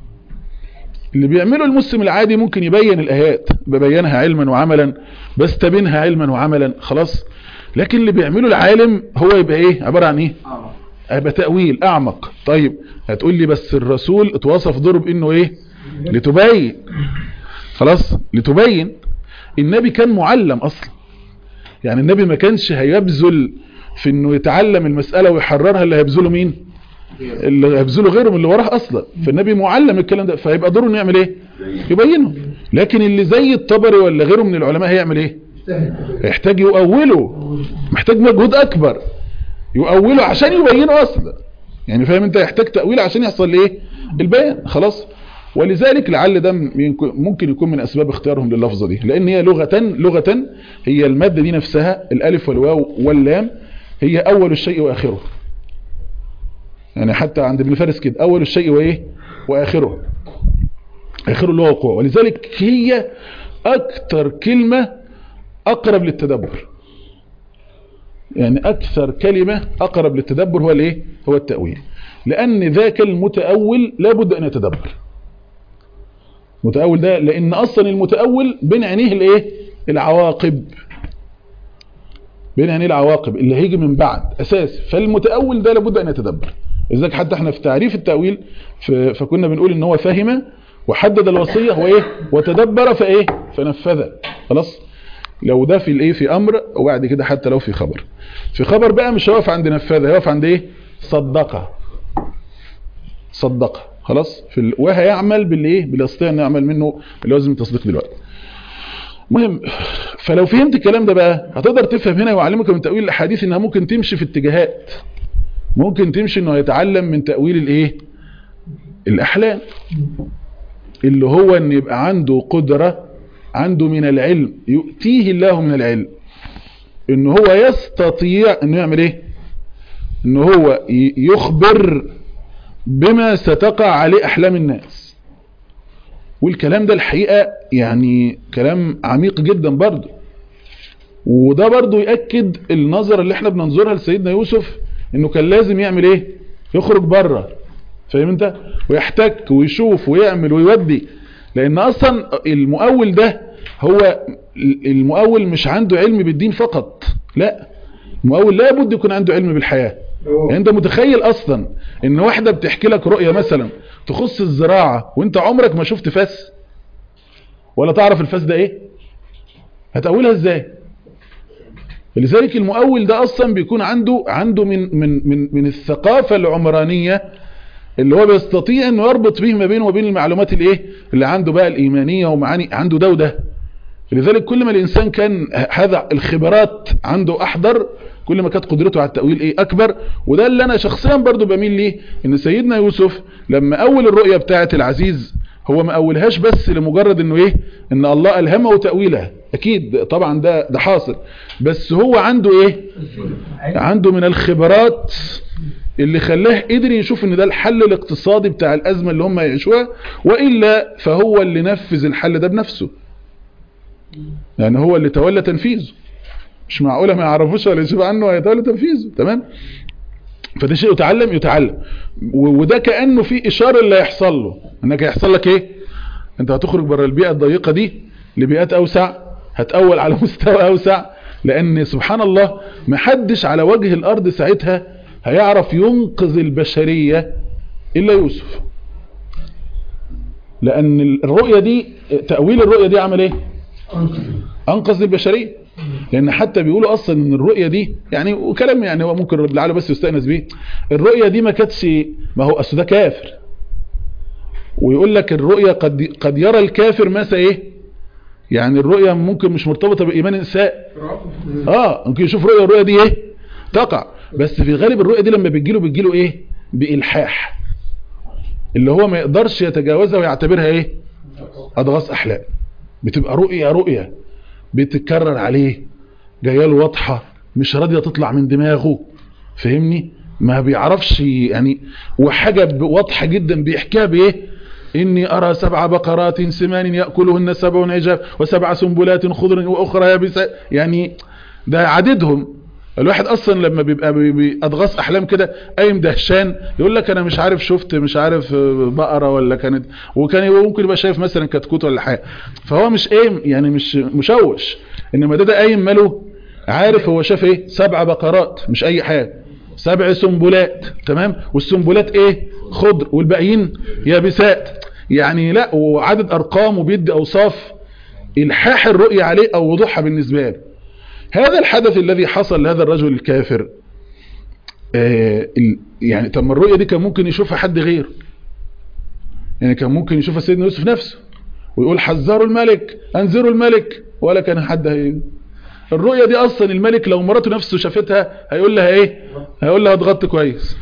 اللي بيعمله المسلم العادي ممكن يبين الايات ببينها علما وعملا بستبينها علما وعملا خلاص لكن اللي بيعمله العالم هو يبقى ايه عباره عن ايه اه هيبقى تأويل أعمق طيب هتقول لي بس الرسول اتوصف دوره بأنه إيه لتبين خلاص لتبين النبي كان معلم أصلا يعني النبي ما كانش هيبذل في انه يتعلم المسألة ويحررها اللي هيبذله مين اللي هيبذله غيره من اللي وراه اصلا فالنبي معلم الكلام ده فهيبقى دوره انه يعمل ايه يبينه لكن اللي زي الطبري ولا غيره من العلماء هيعمل ايه يحتاج يؤوله محتاج مجهود اكبر يؤوله عشان يبينه اصلا يعني فاهم انت يحتاج تأويل عشان يحصل ايه البيان خلاص ولذلك لعل ده يمكن- ممكن يكون من اسباب اختيارهم لللفظه دي لان هي لغه لغه هي الماده دي نفسها الالف والواو واللام هي اول الشيء واخره يعني حتى عند ابن فارس كده اول الشيء وايه واخره اخره اللي هو وقوع ولذلك هي اكتر كلمه اقرب للتدبر يعني اكثر كلمة اقرب للتدبر هو الايه هو التأويل لان ذاك المتأول لابد ان يتدبر متأول ده لان اصلا المتأول بين عينيه الايه العواقب بين عينيه العواقب اللي هيجي من بعد اساس فالمتأول ده لابد ان يتدبر لذلك حتى احنا في تعريف التأويل ف- فكنا بنقول ان هو فهم وحدد الوصية هو ايه وتدبر فايه فنفذ خلاص لو ده في الايه في امر وبعد كده حتى لو في خبر في خبر بقى مش هيقف عند نفاذ هيقف عند ايه صدقه صدقه خلاص في ال... وهيعمل باللي ايه باللي يستطيع انه يعمل منه اللي لازم التصديق دلوقتي مهم فلو فهمت الكلام ده بقى هتقدر تفهم هنا ويعلمك من تأويل الاحاديث انها ممكن تمشي في اتجاهات ممكن تمشي انه يتعلم من تأويل الايه الاحلام اللي هو ان يبقى عنده قدرة عنده من العلم يؤتيه الله من العلم ان هو يستطيع انه يعمل ايه ان هو ي- يخبر بما ستقع عليه احلام الناس والكلام ده الحقيقة يعني كلام عميق جدا برضه وده برضه يأكد النظر اللي احنا بننظرها لسيدنا يوسف انه كان لازم يعمل ايه يخرج بره فاهم انت ويحتك ويشوف ويعمل ويودي لان اصلا المؤول ده هو المؤول مش عنده علم بالدين فقط لا المؤول لابد يكون عنده علم بالحياة يعني انت متخيل اصلا ان واحدة بتحكي لك رؤية مثلا تخص الزراعة وانت عمرك ما شفت فاس ولا تعرف الفاس ده ايه هتأولها ازاي لذلك المؤول ده اصلا بيكون عنده عنده من من من من الثقافة العمرانية اللي هو بيستطيع انه يربط به ما بينه وبين المعلومات الايه اللي عنده بقى الايمانية ومعاني عنده ده وده لذلك كل ما الانسان كان هذا الخبرات عنده احضر كل ما كانت قدرته على التأويل ايه اكبر وده اللي انا شخصيا برضو بميل ليه ان سيدنا يوسف لما اول الرؤية بتاعة العزيز هو ما اولهاش بس لمجرد انه ايه ان الله الهمه تأويلها اكيد طبعا ده ده حاصل بس هو عنده ايه عنده من الخبرات اللي خلاه قدر يشوف ان ده الحل الاقتصادي بتاع الازمة اللي هم يعيشوها وإلا فهو اللي نفذ الحل ده بنفسه يعني هو اللي تولى تنفيذه مش معقولة ما يعرفوش ولا يشوف عنه هيتولى تنفيذه تمام فده شيء يتعلم يتعلم و- وده كانه في اشاره اللي هيحصل له انك هيحصل لك ايه انت هتخرج بره البيئه الضيقه دي لبيئات اوسع هتأول على مستوى اوسع لان سبحان الله محدش على وجه الارض ساعتها هيعرف ينقذ البشريه الا يوسف لان الرؤيه دي تاويل الرؤيه دي عمل ايه انقذ البشريه لان حتى بيقولوا اصلا ان الرؤيه دي يعني وكلام يعني هو ممكن لعله بس يستانس بيه الرؤيه دي ما كانتش ما هو اصل ده كافر ويقول لك الرؤيه قد قد يرى الكافر ما ايه يعني الرؤيه ممكن مش مرتبطه بايمان الانسان اه ممكن يشوف رؤيه الرؤيه دي ايه تقع بس في غالب الرؤيه دي لما بتجيله بتجيله ايه بالحاح اللي هو ما يقدرش يتجاوزها ويعتبرها ايه اضغاث احلام بتبقى رؤيه رؤيه بتتكرر عليه جايه له واضحه مش راضيه تطلع من دماغه فاهمني ما بيعرفش يعني وحاجه ب- واضحه جدا بيحكيها بايه اني ارى سبع بقرات سمان ياكلهن سبع عجاف وسبع سنبلات خضر واخرى يابسات يعني ده عددهم الواحد اصلا لما بيبقى بي- بيضغط احلام كده قايم دهشان يقول لك انا مش عارف شفت مش عارف آه، بقره ولا كانت وكان يبقى ممكن يبقى شايف مثلا كتكوت ولا حاجه فهو مش قايم يعني مش مشوش انما ده ده قايم ماله عارف هو شاف ايه سبع بقرات مش اي حاجه سبع سنبلات تمام والسنبلات ايه خضر والباقيين يابسات يعني لا وعدد ارقام وبيدي اوصاف الحاح الرؤية عليه او وضوحها بالنسبه له هذا الحدث الذي حصل لهذا الرجل الكافر آه ال- يعني طب ما الرؤية دي كان ممكن يشوفها حد غيره يعني كان ممكن يشوفها سيدنا يوسف نفسه ويقول حذروا الملك انذروا الملك ولا كان حد هي الرؤية دي اصلا الملك لو مراته نفسه شافتها هيقول لها ايه هيقول لها اتغطي كويس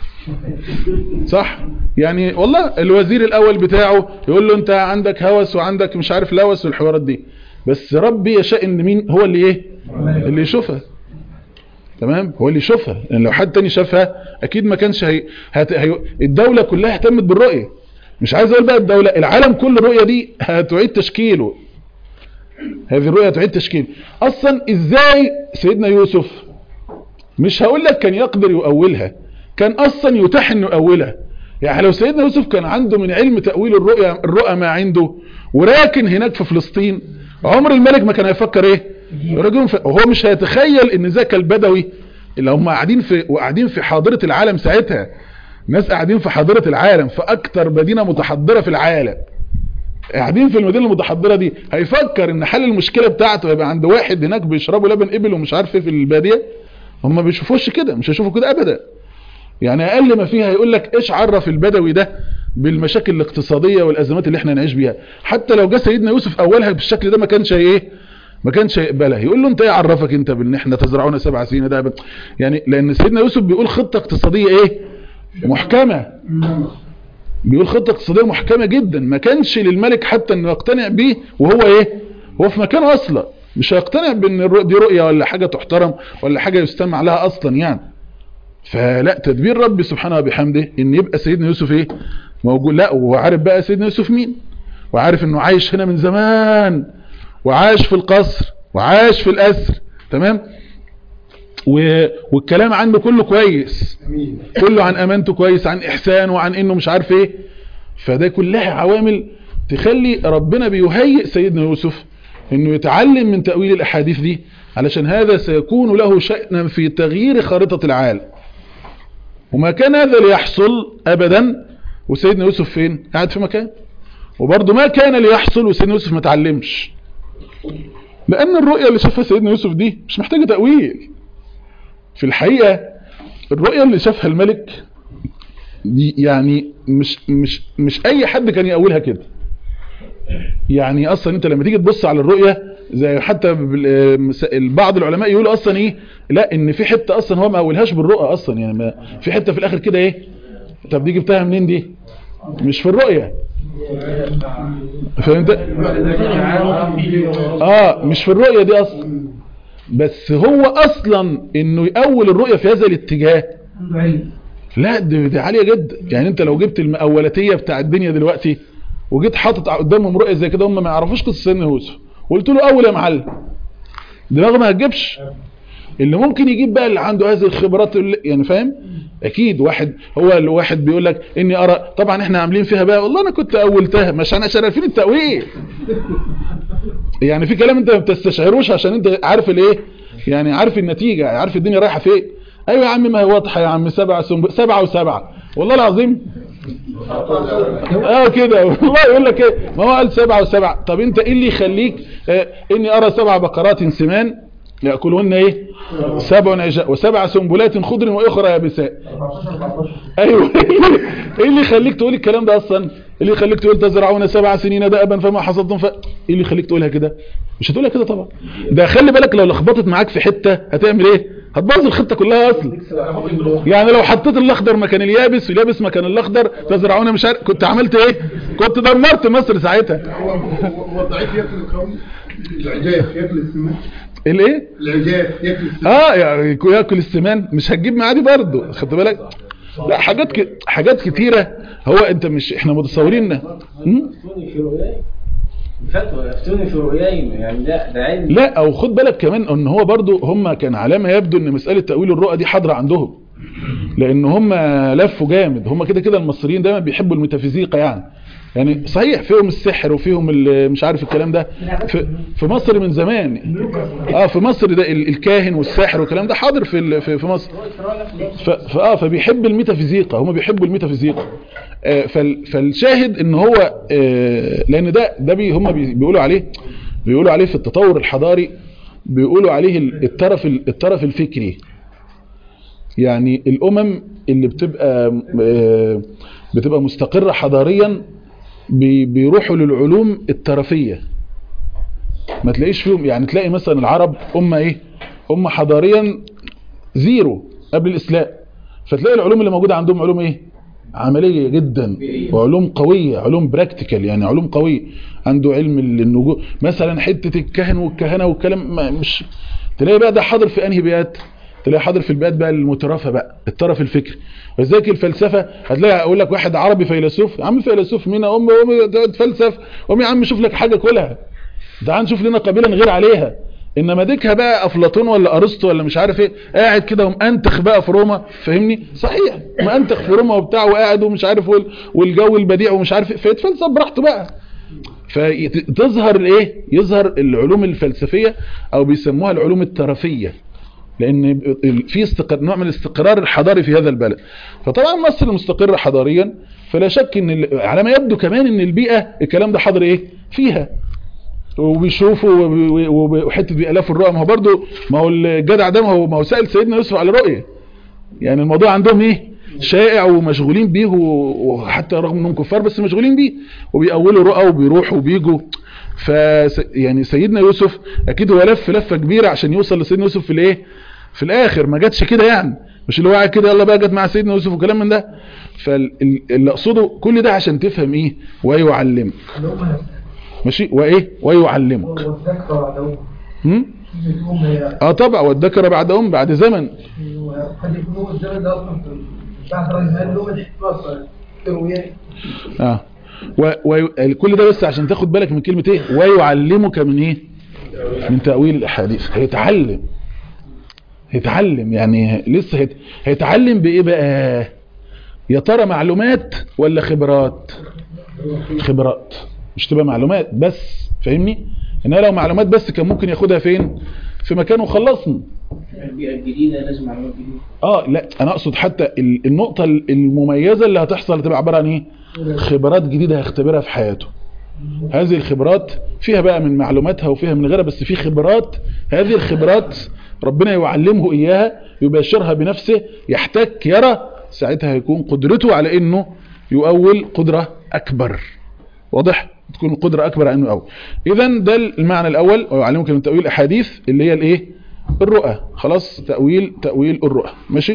صح يعني والله الوزير الاول بتاعه يقول له انت عندك هوس وعندك مش عارف لوس والحوارات دي بس ربي يشاء ان مين هو اللي ايه اللي يشوفها تمام هو اللي يشوفها لان لو حد تاني شافها اكيد ما كانش هي... هت... هي... الدولة كلها اهتمت بالرؤية مش عايز اقول بقى الدولة العالم كل الرؤية دي هتعيد تشكيله هذه الرؤية تعيد تشكيل اصلا ازاي سيدنا يوسف مش هقول لك كان يقدر يؤولها كان اصلا يتاح انه يؤولها يعني لو سيدنا يوسف كان عنده من علم تأويل الرؤيا الرؤى ما عنده وراكن هناك في فلسطين عمر الملك ما كان هيفكر ايه رجل ف... وهو مش هيتخيل ان ذاك البدوي اللي هم قاعدين في وقاعدين في حاضرة العالم ساعتها ناس قاعدين في حاضرة العالم في اكتر مدينة متحضرة في العالم قاعدين في المدينة المتحضرة دي هيفكر ان حل المشكلة بتاعته يبقى عند واحد هناك بيشربوا لبن ابل ومش عارف ايه في البادية هم ما بيشوفوش كده مش هيشوفوا كده ابدا يعني اقل ما فيها يقول لك ايش عرف البدوي ده بالمشاكل الاقتصادية والازمات اللي احنا نعيش بيها حتى لو جه سيدنا يوسف اولها بالشكل ده ما كانش ايه ما كانش هيقبلها يقول له انت ايه عرفك انت بان احنا تزرعون سبع سنين ده ب- يعني لان سيدنا يوسف بيقول خطة اقتصادية ايه محكمة بيقول خطة اقتصادية محكمة جدا ما كانش للملك حتى انه يقتنع بيه وهو ايه هو في مكانه اصلا مش هيقتنع بان الرؤ- دي رؤية ولا حاجة تحترم ولا حاجة يستمع لها اصلا يعني فلا تدبير ربي سبحانه وبحمده ان يبقى سيدنا يوسف ايه موجود لا وعارف بقى سيدنا يوسف مين وعارف انه عايش هنا من زمان وعاش في القصر وعاش في الاسر تمام و... والكلام عنه كله كويس كله عن امانته كويس عن احسانه وعن انه مش عارف ايه فده كلها عوامل تخلي ربنا بيهيئ سيدنا يوسف انه يتعلم من تأويل الاحاديث دي علشان هذا سيكون له شأنا في تغيير خارطة العالم وما كان هذا ليحصل ابدا وسيدنا يوسف فين قاعد في مكان وبرضه ما كان ليحصل وسيدنا يوسف ما تعلمش لان الرؤية اللي شافها سيدنا يوسف دي مش محتاجة تأويل في الحقيقة الرؤية اللي شافها الملك دي يعني مش مش مش اي حد كان يأولها كده يعني اصلا انت لما تيجي تبص على الرؤية زي حتى بال- مس- بعض العلماء يقولوا اصلا ايه لا ان في حتة اصلا هو ما اولهاش بالرؤى اصلا يعني ما في حتة في الاخر كده ايه طب دي جبتها منين دي مش في الرؤية فهمت اه مش في الرؤية دي اصلا بس هو اصلا انه يأول الرؤية في هذا الاتجاه عنده علم لا دي, دي عالية جدا يعني انت لو جبت المقولاتية بتاع الدنيا دلوقتي وجيت حاطط قدامهم رؤية زي كده هم ما يعرفوش قصة سيدنا يوسف وقلت له اول يا معلم دماغه ما هتجيبش اللي ممكن يجيب بقى اللي عنده هذه الخبرات اللي يعني فاهم اكيد واحد هو الواحد بيقول لك اني ارى طبعا احنا عاملين فيها بقى والله انا كنت اولتها مش انا عشان عارفين التاويل يعني في كلام انت ما بتستشعروش عشان انت عارف الايه يعني عارف النتيجه عارف الدنيا رايحه فين ايوه يا عم ما هي واضحه يا عم سبعه سنب... سبعه وسبعه والله العظيم اه كده والله يقول لك ايه ما هو قال سبعه وسبعه طب انت ايه اللي يخليك آه اني ارى سبع بقرات سمان ياكلهن ايه سبع عجاء وسبع سنبلات خضر واخرى يابسات ايوه ايه اللي يخليك تقول الكلام ده اصلا ايه اللي يخليك تقول تزرعون سبع سنين دأبا فما حصدتم ف... ايه اللي يخليك تقولها كده مش هتقولها كده طبعا ده خلي بالك لو لخبطت معاك في حته هتعمل ايه هتبوظ الخطه كلها اصلا يعني لو حطيت الاخضر مكان اليابس واليابس مكان الاخضر تزرعون مش عارف كنت عملت ايه كنت دمرت مصر ساعتها هو الضعيف ياكل القوم العجاف ياكل السمان الايه العجاف ياكل السمان اه يعني ياكل السمان مش هتجيب معاه دي برضه خدت بالك لا حاجات ك... حاجات كتيره هو انت مش احنا متصورين م? يفتوني في رؤياي فتوى يفتوني في رؤياي يعني ده ده علم لا او خد بالك كمان ان هو برضو هم كان على ما يبدو ان مسألة تأويل الرؤى دي حاضرة عندهم لان هم لفوا جامد هم كده كده المصريين دايما بيحبوا الميتافيزيقا يعني يعني صحيح فيهم السحر وفيهم ال- مش عارف الكلام ده في, في مصر من زمان اه في مصر ده ال- الكاهن والساحر والكلام ده حاضر في ال- في في مصر ف- فاه فبيحب الميتافيزيقا هم بيحبوا الميتافيزيقا آه، فال- فالشاهد ان هو آه، لان ده ده بي هم بي- بيقولوا عليه بيقولوا عليه في التطور الحضاري بيقولوا عليه ال- الطرف ال- الطرف الفكري يعني الامم اللي بتبقى آه، بتبقى مستقرة حضاريا بي- بيروحوا للعلوم الترفية ما تلاقيش فيهم يعني تلاقي مثلا العرب أمة ايه أمة حضاريا زيرو قبل الإسلام فتلاقي العلوم اللي موجودة عندهم علوم ايه عملية جدا وعلوم قوية علوم براكتيكال يعني علوم قوية عنده علم النجوم مثلا حتة الكهن والكهنة والكلام ما- مش تلاقي بقى ده حاضر في انهي بيئات تلاقي حاضر في البيئات بقى المترفة بقى الطرف الفكري وذلك الفلسفة هتلاقي اقول لك واحد عربي فيلسوف يا عم فيلسوف مين امي امي تقعد تفلسف امي يا عم شوف لك حاجة كلها تعال نشوف لنا قبيلة نغير عليها انما ديكها بقى افلاطون ولا ارسطو ولا مش عارف ايه قاعد كده ومأنتخ بقى في روما فاهمني صحيح مأنتخ في روما وبتاع وقاعد ومش عارف وال- والجو البديع ومش عارف ايه فيتفلسف براحته بقى فتظهر الايه يظهر العلوم الفلسفية او بيسموها العلوم الترفية لان في استقرار نوع من الاستقرار الحضاري في هذا البلد فطبعا مصر مستقرة حضاريا فلا شك ان ال- على ما يبدو كمان ان البيئة الكلام ده حاضر ايه فيها وبيشوفوا وب- وب- وحته بيألاف الرؤى ما هو برضه ما هو الجدع ده ما هو ما هو سأل سيدنا يوسف على رؤيه يعني الموضوع عندهم ايه شائع ومشغولين بيه و- وحتى رغم انهم كفار بس مشغولين بيه وبيأولوا رؤى وبيروحوا وبيجوا ف يعني سيدنا يوسف اكيد هو لف لفه كبيره عشان يوصل لسيدنا يوسف في الايه في الاخر ما جاتش كده يعني مش اللي هو قاعد كده يلا بقى جت مع سيدنا يوسف وكلام من ده فاللي اقصده كل ده عشان تفهم ايه ويعلمك ماشي وايه ويعلمك والذكر بعد هم؟ أم هي اه طبعا والذكر بعد ام بعد زمن قد يكون الزمن ده أصلا في بعد رجل له من حكمة ترويات اه و... و... كل ده بس عشان تاخد بالك من كلمة ايه ويعلمك من ايه من تأويل الاحاديث هيتعلم هيتعلم يعني لسه هيت... هيتعلم بايه بقى يا ترى معلومات ولا خبرات خبرات مش تبقى معلومات بس فاهمني انها لو معلومات بس كان ممكن ياخدها فين في مكان وخلصنا البيئة الجديدة لازم معلومات جديدة اه لا انا اقصد حتى ال- النقطة المميزة اللي هتحصل هتبقى عبارة عن ايه خبرات جديدة هيختبرها في حياته هذه الخبرات فيها بقى من معلوماتها وفيها من غيرها بس في خبرات هذه الخبرات ربنا يعلمه اياها يباشرها بنفسه يحتك يرى ساعتها هيكون قدرته على انه يؤول قدرة اكبر واضح تكون القدرة اكبر على انه يؤول اذا ده المعنى الاول ويعلمك من تأويل الاحاديث اللي هي الايه الرؤى خلاص تأويل تأويل الرؤى ماشي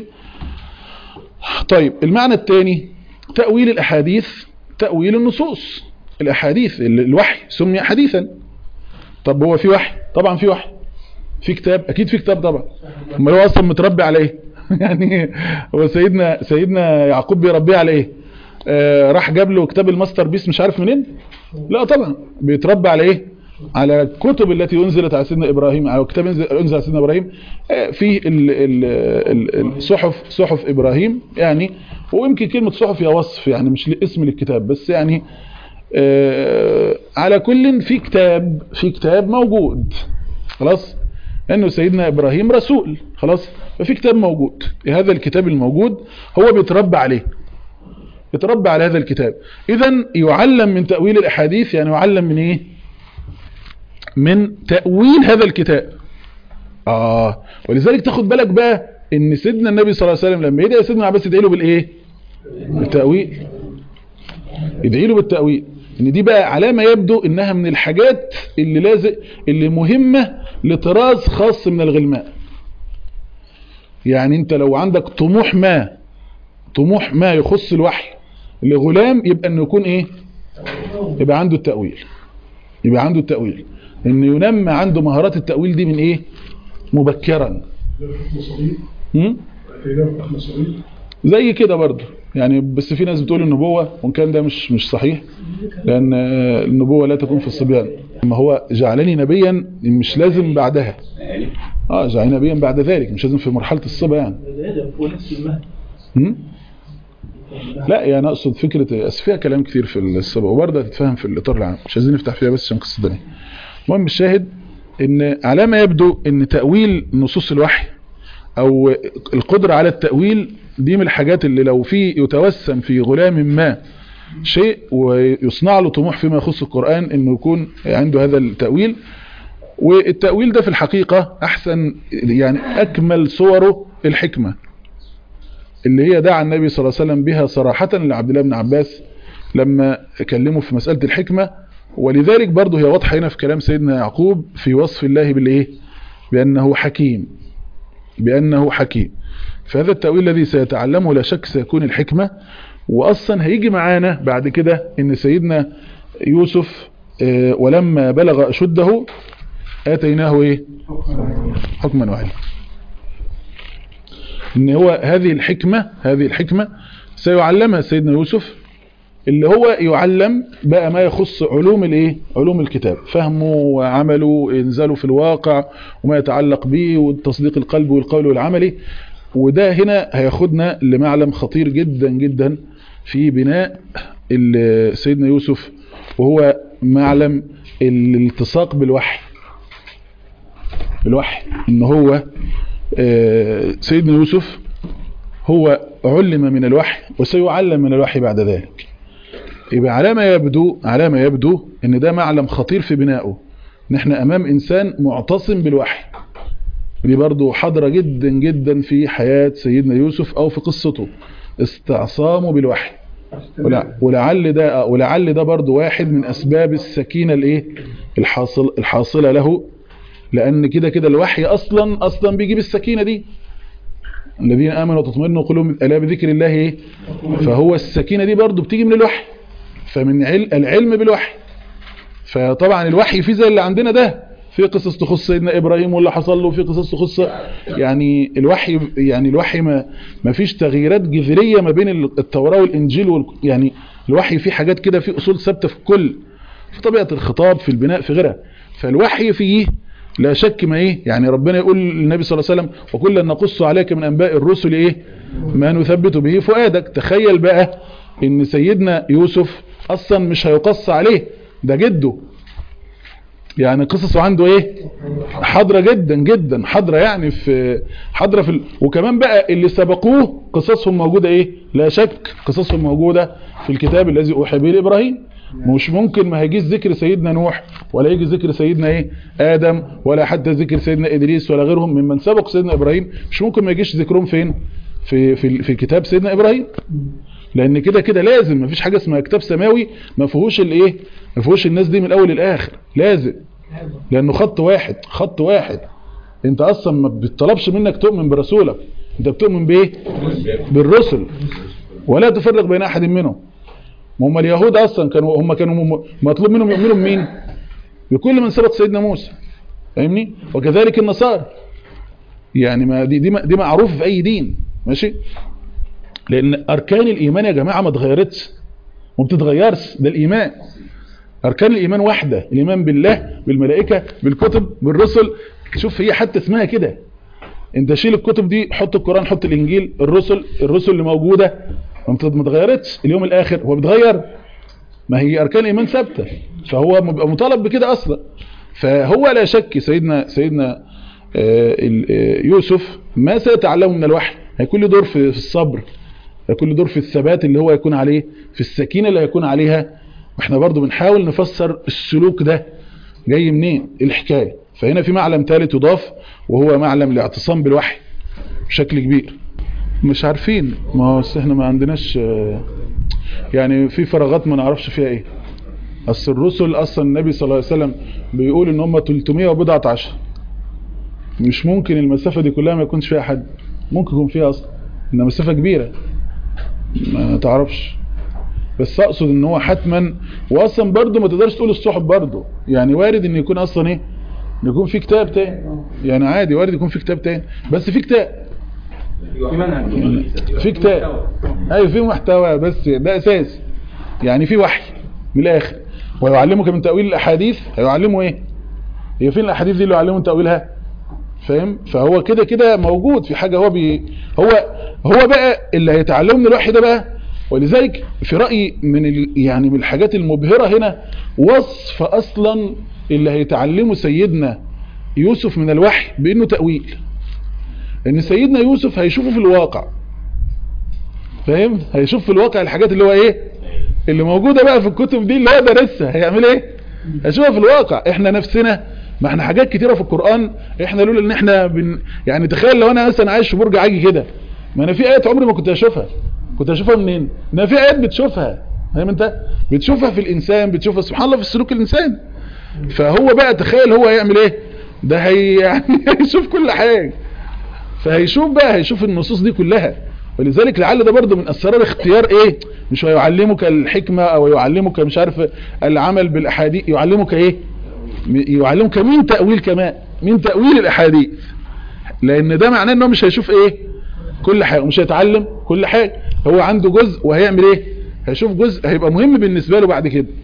طيب المعنى الثاني تأويل الأحاديث تأويل النصوص الأحاديث ال- الوحي سمي حديثا طب هو في وحي طبعا في وحي في كتاب أكيد في كتاب طبعا امال هو أصلا متربي على إيه يعني هو سيدنا سيدنا يعقوب بيربيه على إيه آه راح جاب له كتاب الماستر بيس مش عارف منين لا طبعا بيتربى على إيه على الكتب التي انزلت على سيدنا ابراهيم على كتاب انزل انزل على سيدنا ابراهيم آه، في ال- ال- ال- الصحف صحف ابراهيم يعني ويمكن كلمه صحف هي وصف يعني مش اسم للكتاب بس يعني آه، على كل في كتاب في كتاب موجود خلاص انه سيدنا ابراهيم رسول خلاص ففي كتاب موجود هذا الكتاب الموجود هو بيتربى عليه يتربى على هذا الكتاب اذا يعلم من تأويل الاحاديث يعني يعلم من ايه من تأويل هذا الكتاب اه ولذلك تاخد بالك بقى ان سيدنا النبي صلى الله عليه وسلم لما يدعي سيدنا عباس يدعي له بالايه بالتأويل يدعي له بالتأويل ان دي بقى علامة يبدو انها من الحاجات اللي لازم اللي مهمة لطراز خاص من الغلمان يعني انت لو عندك طموح ما طموح ما يخص الوحي لغلام يبقى انه يكون ايه يبقى عنده التأويل يبقى عنده التأويل ان ينمى عنده مهارات التأويل دي من ايه مبكرا هم؟ زي كده برضه يعني بس في ناس بتقول النبوة وان كان ده مش مش صحيح لان آه، النبوة لا تكون في الصبيان اما هو جعلني نبيا مش لازم بعدها اه جعلني نبيا بعد ذلك مش لازم في مرحلة الصبا يعني هم؟ لا يعني اقصد فكرة أصل فيها كلام كتير في الصبا وبرضه هتتفهم في الاطار العام مش عايزين نفتح فيها بس عشان قصة الدنيا المهم الشاهد ان على ما يبدو ان تأويل نصوص الوحي او القدرة على التأويل دي من الحاجات اللي لو في يتوسم في غلام ما شيء ويصنع له طموح فيما يخص القرآن انه يكون عنده هذا التأويل والتأويل ده في الحقيقة احسن يعني اكمل صوره الحكمة اللي هي دعا النبي صلى الله عليه وسلم بها صراحة لعبد الله بن عباس لما كلمه في مسألة الحكمة ولذلك برضه هي واضحة هنا في كلام سيدنا يعقوب في وصف الله بالايه بأنه حكيم بأنه حكيم فهذا التأويل الذي سيتعلمه لا شك سيكون الحكمة وأصلا هيجي معانا بعد كده ان سيدنا يوسف آه، ولما بلغ أشده آتيناه ايه حكما وعلما ان هو هذه الحكمة هذه الحكمة سيعلمها سيدنا يوسف اللي هو يعلم بقى ما يخص علوم الايه علوم الكتاب فهمه وعمله انزاله في الواقع وما يتعلق به والتصديق القلبي والقول والعملي وده هنا هياخدنا لمعلم خطير جدا جدا في بناء ال- سيدنا يوسف وهو معلم الالتصاق بالوحي بالوحي ان هو آه، سيدنا يوسف هو علم من الوحي وسيعلم من الوحي بعد ذلك يبقى على ما يبدو على ما يبدو ان ده معلم خطير في بنائه ان احنا امام انسان معتصم بالوحي دي برضو حاضرة جدا جدا في حياة سيدنا يوسف او في قصته استعصامه بالوحي ولع- ولعل ده ولعل ده برضو واحد من اسباب السكينة الايه الحاصل الحاصلة له لان كده كده الوحي اصلا اصلا بيجيب السكينة دي الذين امنوا وتطمئن قلوبهم الا بذكر الله ايه فهو السكينة دي برضو بتيجي من الوحي فمن عل العلم بالوحي فطبعا الوحي في زي اللي عندنا ده في قصص تخص سيدنا ابراهيم واللي حصل له في قصص تخص يعني الوحي يعني الوحي ما ما فيش تغييرات جذريه ما بين التوراه والانجيل وال يعني الوحي فيه حاجات كده في اصول ثابته في كل في طبيعه الخطاب في البناء في غيرها فالوحي فيه لا شك ما ايه يعني ربنا يقول للنبي صلى الله عليه وسلم وكلا نقص عليك من انباء الرسل ايه ما نثبت به فؤادك تخيل بقى ان سيدنا يوسف اصلا مش هيقص عليه ده جده يعني قصصه عنده ايه حاضرة جدا جدا حاضرة يعني في حاضرة في ال... وكمان بقى اللي سبقوه قصصهم موجودة ايه لا شك قصصهم موجودة في الكتاب الذي اوحي به لابراهيم مش ممكن ما هيجيش ذكر سيدنا نوح ولا يجي ذكر سيدنا ايه ادم ولا حتى ذكر سيدنا ادريس ولا غيرهم ممن سبق سيدنا ابراهيم مش ممكن ما يجيش ذكرهم فين في في في كتاب سيدنا ابراهيم لان كده كده لازم مفيش حاجه اسمها كتاب سماوي ما فيهوش الايه ما فيهوش الناس دي من الاول للاخر لازم لانه خط واحد خط واحد انت اصلا ما بيطلبش منك تؤمن برسولك انت بتؤمن بايه بالرسل ولا تفرق بين احد منهم ما هم اليهود اصلا كانوا هم كانوا م- مطلوب منهم يؤمنوا بمين بكل من سبق سيدنا موسى فاهمني وكذلك النصارى يعني ما دي دي, دي معروف في اي دين ماشي لان اركان الايمان يا جماعه ما اتغيرتش وما بتتغيرش ده الايمان اركان الايمان واحده الايمان بالله بالملائكه بالكتب بالرسل شوف هي حتى اسمها كده انت شيل الكتب دي حط القران حط الانجيل الرسل الرسل اللي موجوده ما بت- ما اتغيرتش اليوم الاخر هو بيتغير ما هي اركان الايمان ثابته فهو بيبقى مطالب بكده اصلا فهو لا شك سيدنا سيدنا آه، ال- آه، يوسف ما سيتعلمه من الوحي هيكون له دور في في الصبر هيكون له دور في الثبات اللي هو يكون عليه في السكينه اللي هيكون عليها واحنا برضو بنحاول نفسر السلوك ده جاي منين إيه الحكايه فهنا في معلم ثالث يضاف وهو معلم الاعتصام بالوحي بشكل كبير مش عارفين ما هو أصل احنا ما عندناش آه، يعني في فراغات ما نعرفش فيها ايه اصل الرسل اصلا النبي صلى الله عليه وسلم بيقول ان هم 300 وبضعة عشر مش ممكن المسافة دي كلها ما يكونش فيها حد ممكن يكون فيها اصلا انها مسافة كبيرة ما تعرفش بس اقصد ان هو حتما واصلا برضه ما تقدرش تقول الصحب برضه يعني وارد ان يكون اصلا ايه ان يكون في كتاب تاني يعني عادي وارد يكون في كتاب تاني بس في كتاب في منهج في كتاب ايوه في محتوى بس ده اساس يعني في وحي من الاخر ويعلمك من تاويل الاحاديث هيعلمه ايه هي فين الاحاديث دي اللي يعلمه تاويلها فاهم فهو كده كده موجود في حاجه هو بي هو هو بقى اللي هيتعلمه من الوحي ده بقى ولذلك في رايي من ال... يعني من الحاجات المبهره هنا وصف اصلا اللي هيتعلمه سيدنا يوسف من الوحي بانه تاويل ان سيدنا يوسف هيشوفه في الواقع فاهم هيشوف في الواقع الحاجات اللي هو ايه اللي موجودة بقى في الكتب دي اللي هو دارسها هيعمل ايه هيشوفها في الواقع احنا نفسنا ما احنا حاجات كتيرة في القرآن احنا لولا ان احنا بن يعني تخيل لو انا مثلا عايش في برج عاجي كده ما انا في ايات عمري ما كنت اشوفها كنت اشوفها منين ان في ايات بتشوفها فاهم انت بتشوفها في الانسان بتشوفها سبحان الله في سلوك الانسان فهو بقى تخيل هو هيعمل ايه ده هي يعني هيشوف كل حاجة فهيشوف بقى هيشوف النصوص دي كلها ولذلك لعل ده برضه من اسرار اختيار ايه مش هيعلمك الحكمة او يعلمك مش عارف العمل بالاحاديث يعلمك ايه يعلمك مين تأويل كمان مين تأويل الاحاديث لان ده معناه انه مش هيشوف ايه كل حاجة مش هيتعلم كل حاجة هو عنده جزء وهيعمل ايه هيشوف جزء هيبقى مهم بالنسبة له بعد كده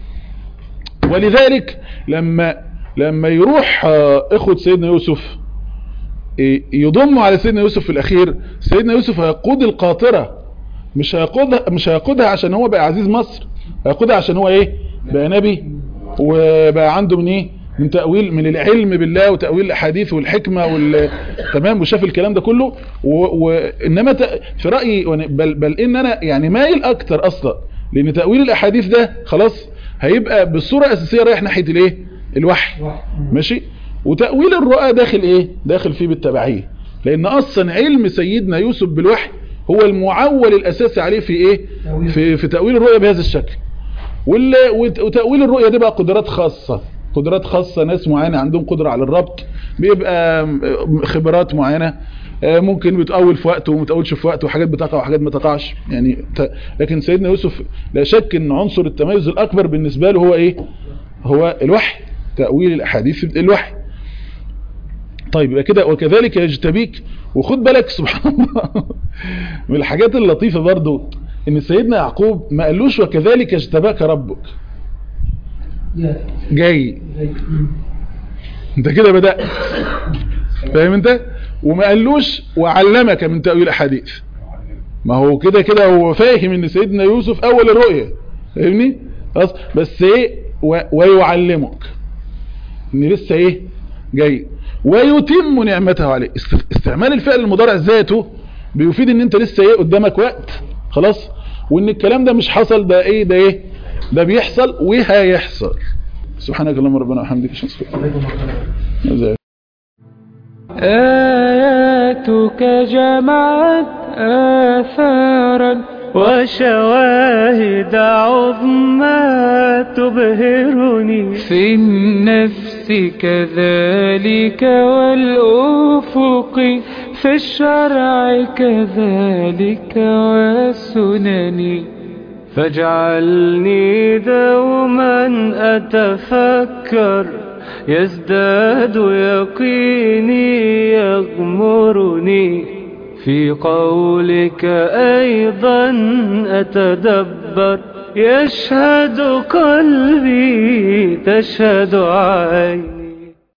ولذلك لما لما يروح آه، اخوة سيدنا يوسف إيه، يضموا على سيدنا يوسف في الاخير سيدنا يوسف هيقود القاطرة مش هيقودها مش هيقودها عشان هو بقى عزيز مصر هيقودها عشان هو ايه بقى نبي وبقى عنده من ايه من تأويل من العلم بالله وتأويل الاحاديث والحكمة وال تمام وشاف الكلام ده كله و... وانما ت... في رأيي وأنا- بل, بل ان انا يعني مايل اكتر اصلا لان تأويل الاحاديث ده خلاص هيبقى بالصورة الاساسية رايح ناحية الايه الوحي ماشي وتأويل الرؤى داخل ايه داخل فيه بالتبعية لان اصلا علم سيدنا يوسف بالوحي هو المعول الاساسي عليه في ايه في, في تأويل الرؤيا بهذا الشكل وال- وت- وتأويل الرؤيا دي بقى قدرات خاصة قدرات خاصة ناس معينة عندهم قدرة على الربط بيبقى م- خبرات معينة آه، ممكن بتأول في وقت وما تأولش في وقت وحاجات بتقع وحاجات ما تقعش يعني ت... لكن سيدنا يوسف لا شك ان عنصر التميز الاكبر بالنسبة له هو ايه هو الوحي تأويل الاحاديث الوحي طيب يبقى كده وكذلك يجتبيك وخد بالك سبحان الله من الحاجات اللطيفة برضو ان سيدنا يعقوب ما قالوش وكذلك اجتباك ربك جاي انت كده بدأت فاهم انت وما قالوش وعلمك من تأويل الاحاديث ما هو كده كده هو فاهم ان سيدنا يوسف اول الرؤية فاهمني خلاص بس ايه و- ويعلمك ان لسه ايه جاي ويتم نعمته عليه است- استعمال الفعل المضارع ذاته بيفيد ان انت لسه ايه قدامك وقت خلاص وان الكلام ده مش حصل ده ايه ده ايه ده بيحصل وهيحصل سبحانك اللهم ربنا وبحمدك اشهد ان لا اله الا انت آياتك جمعت آثارا وشواهد عظمى تبهرني في النفس كذلك والأفق في الشرع كذلك والسنن فاجعلني دوما أتفكر يزداد يقيني يغمرني في قولك أيضا أتدبر يشهد قلبي تشهد عيني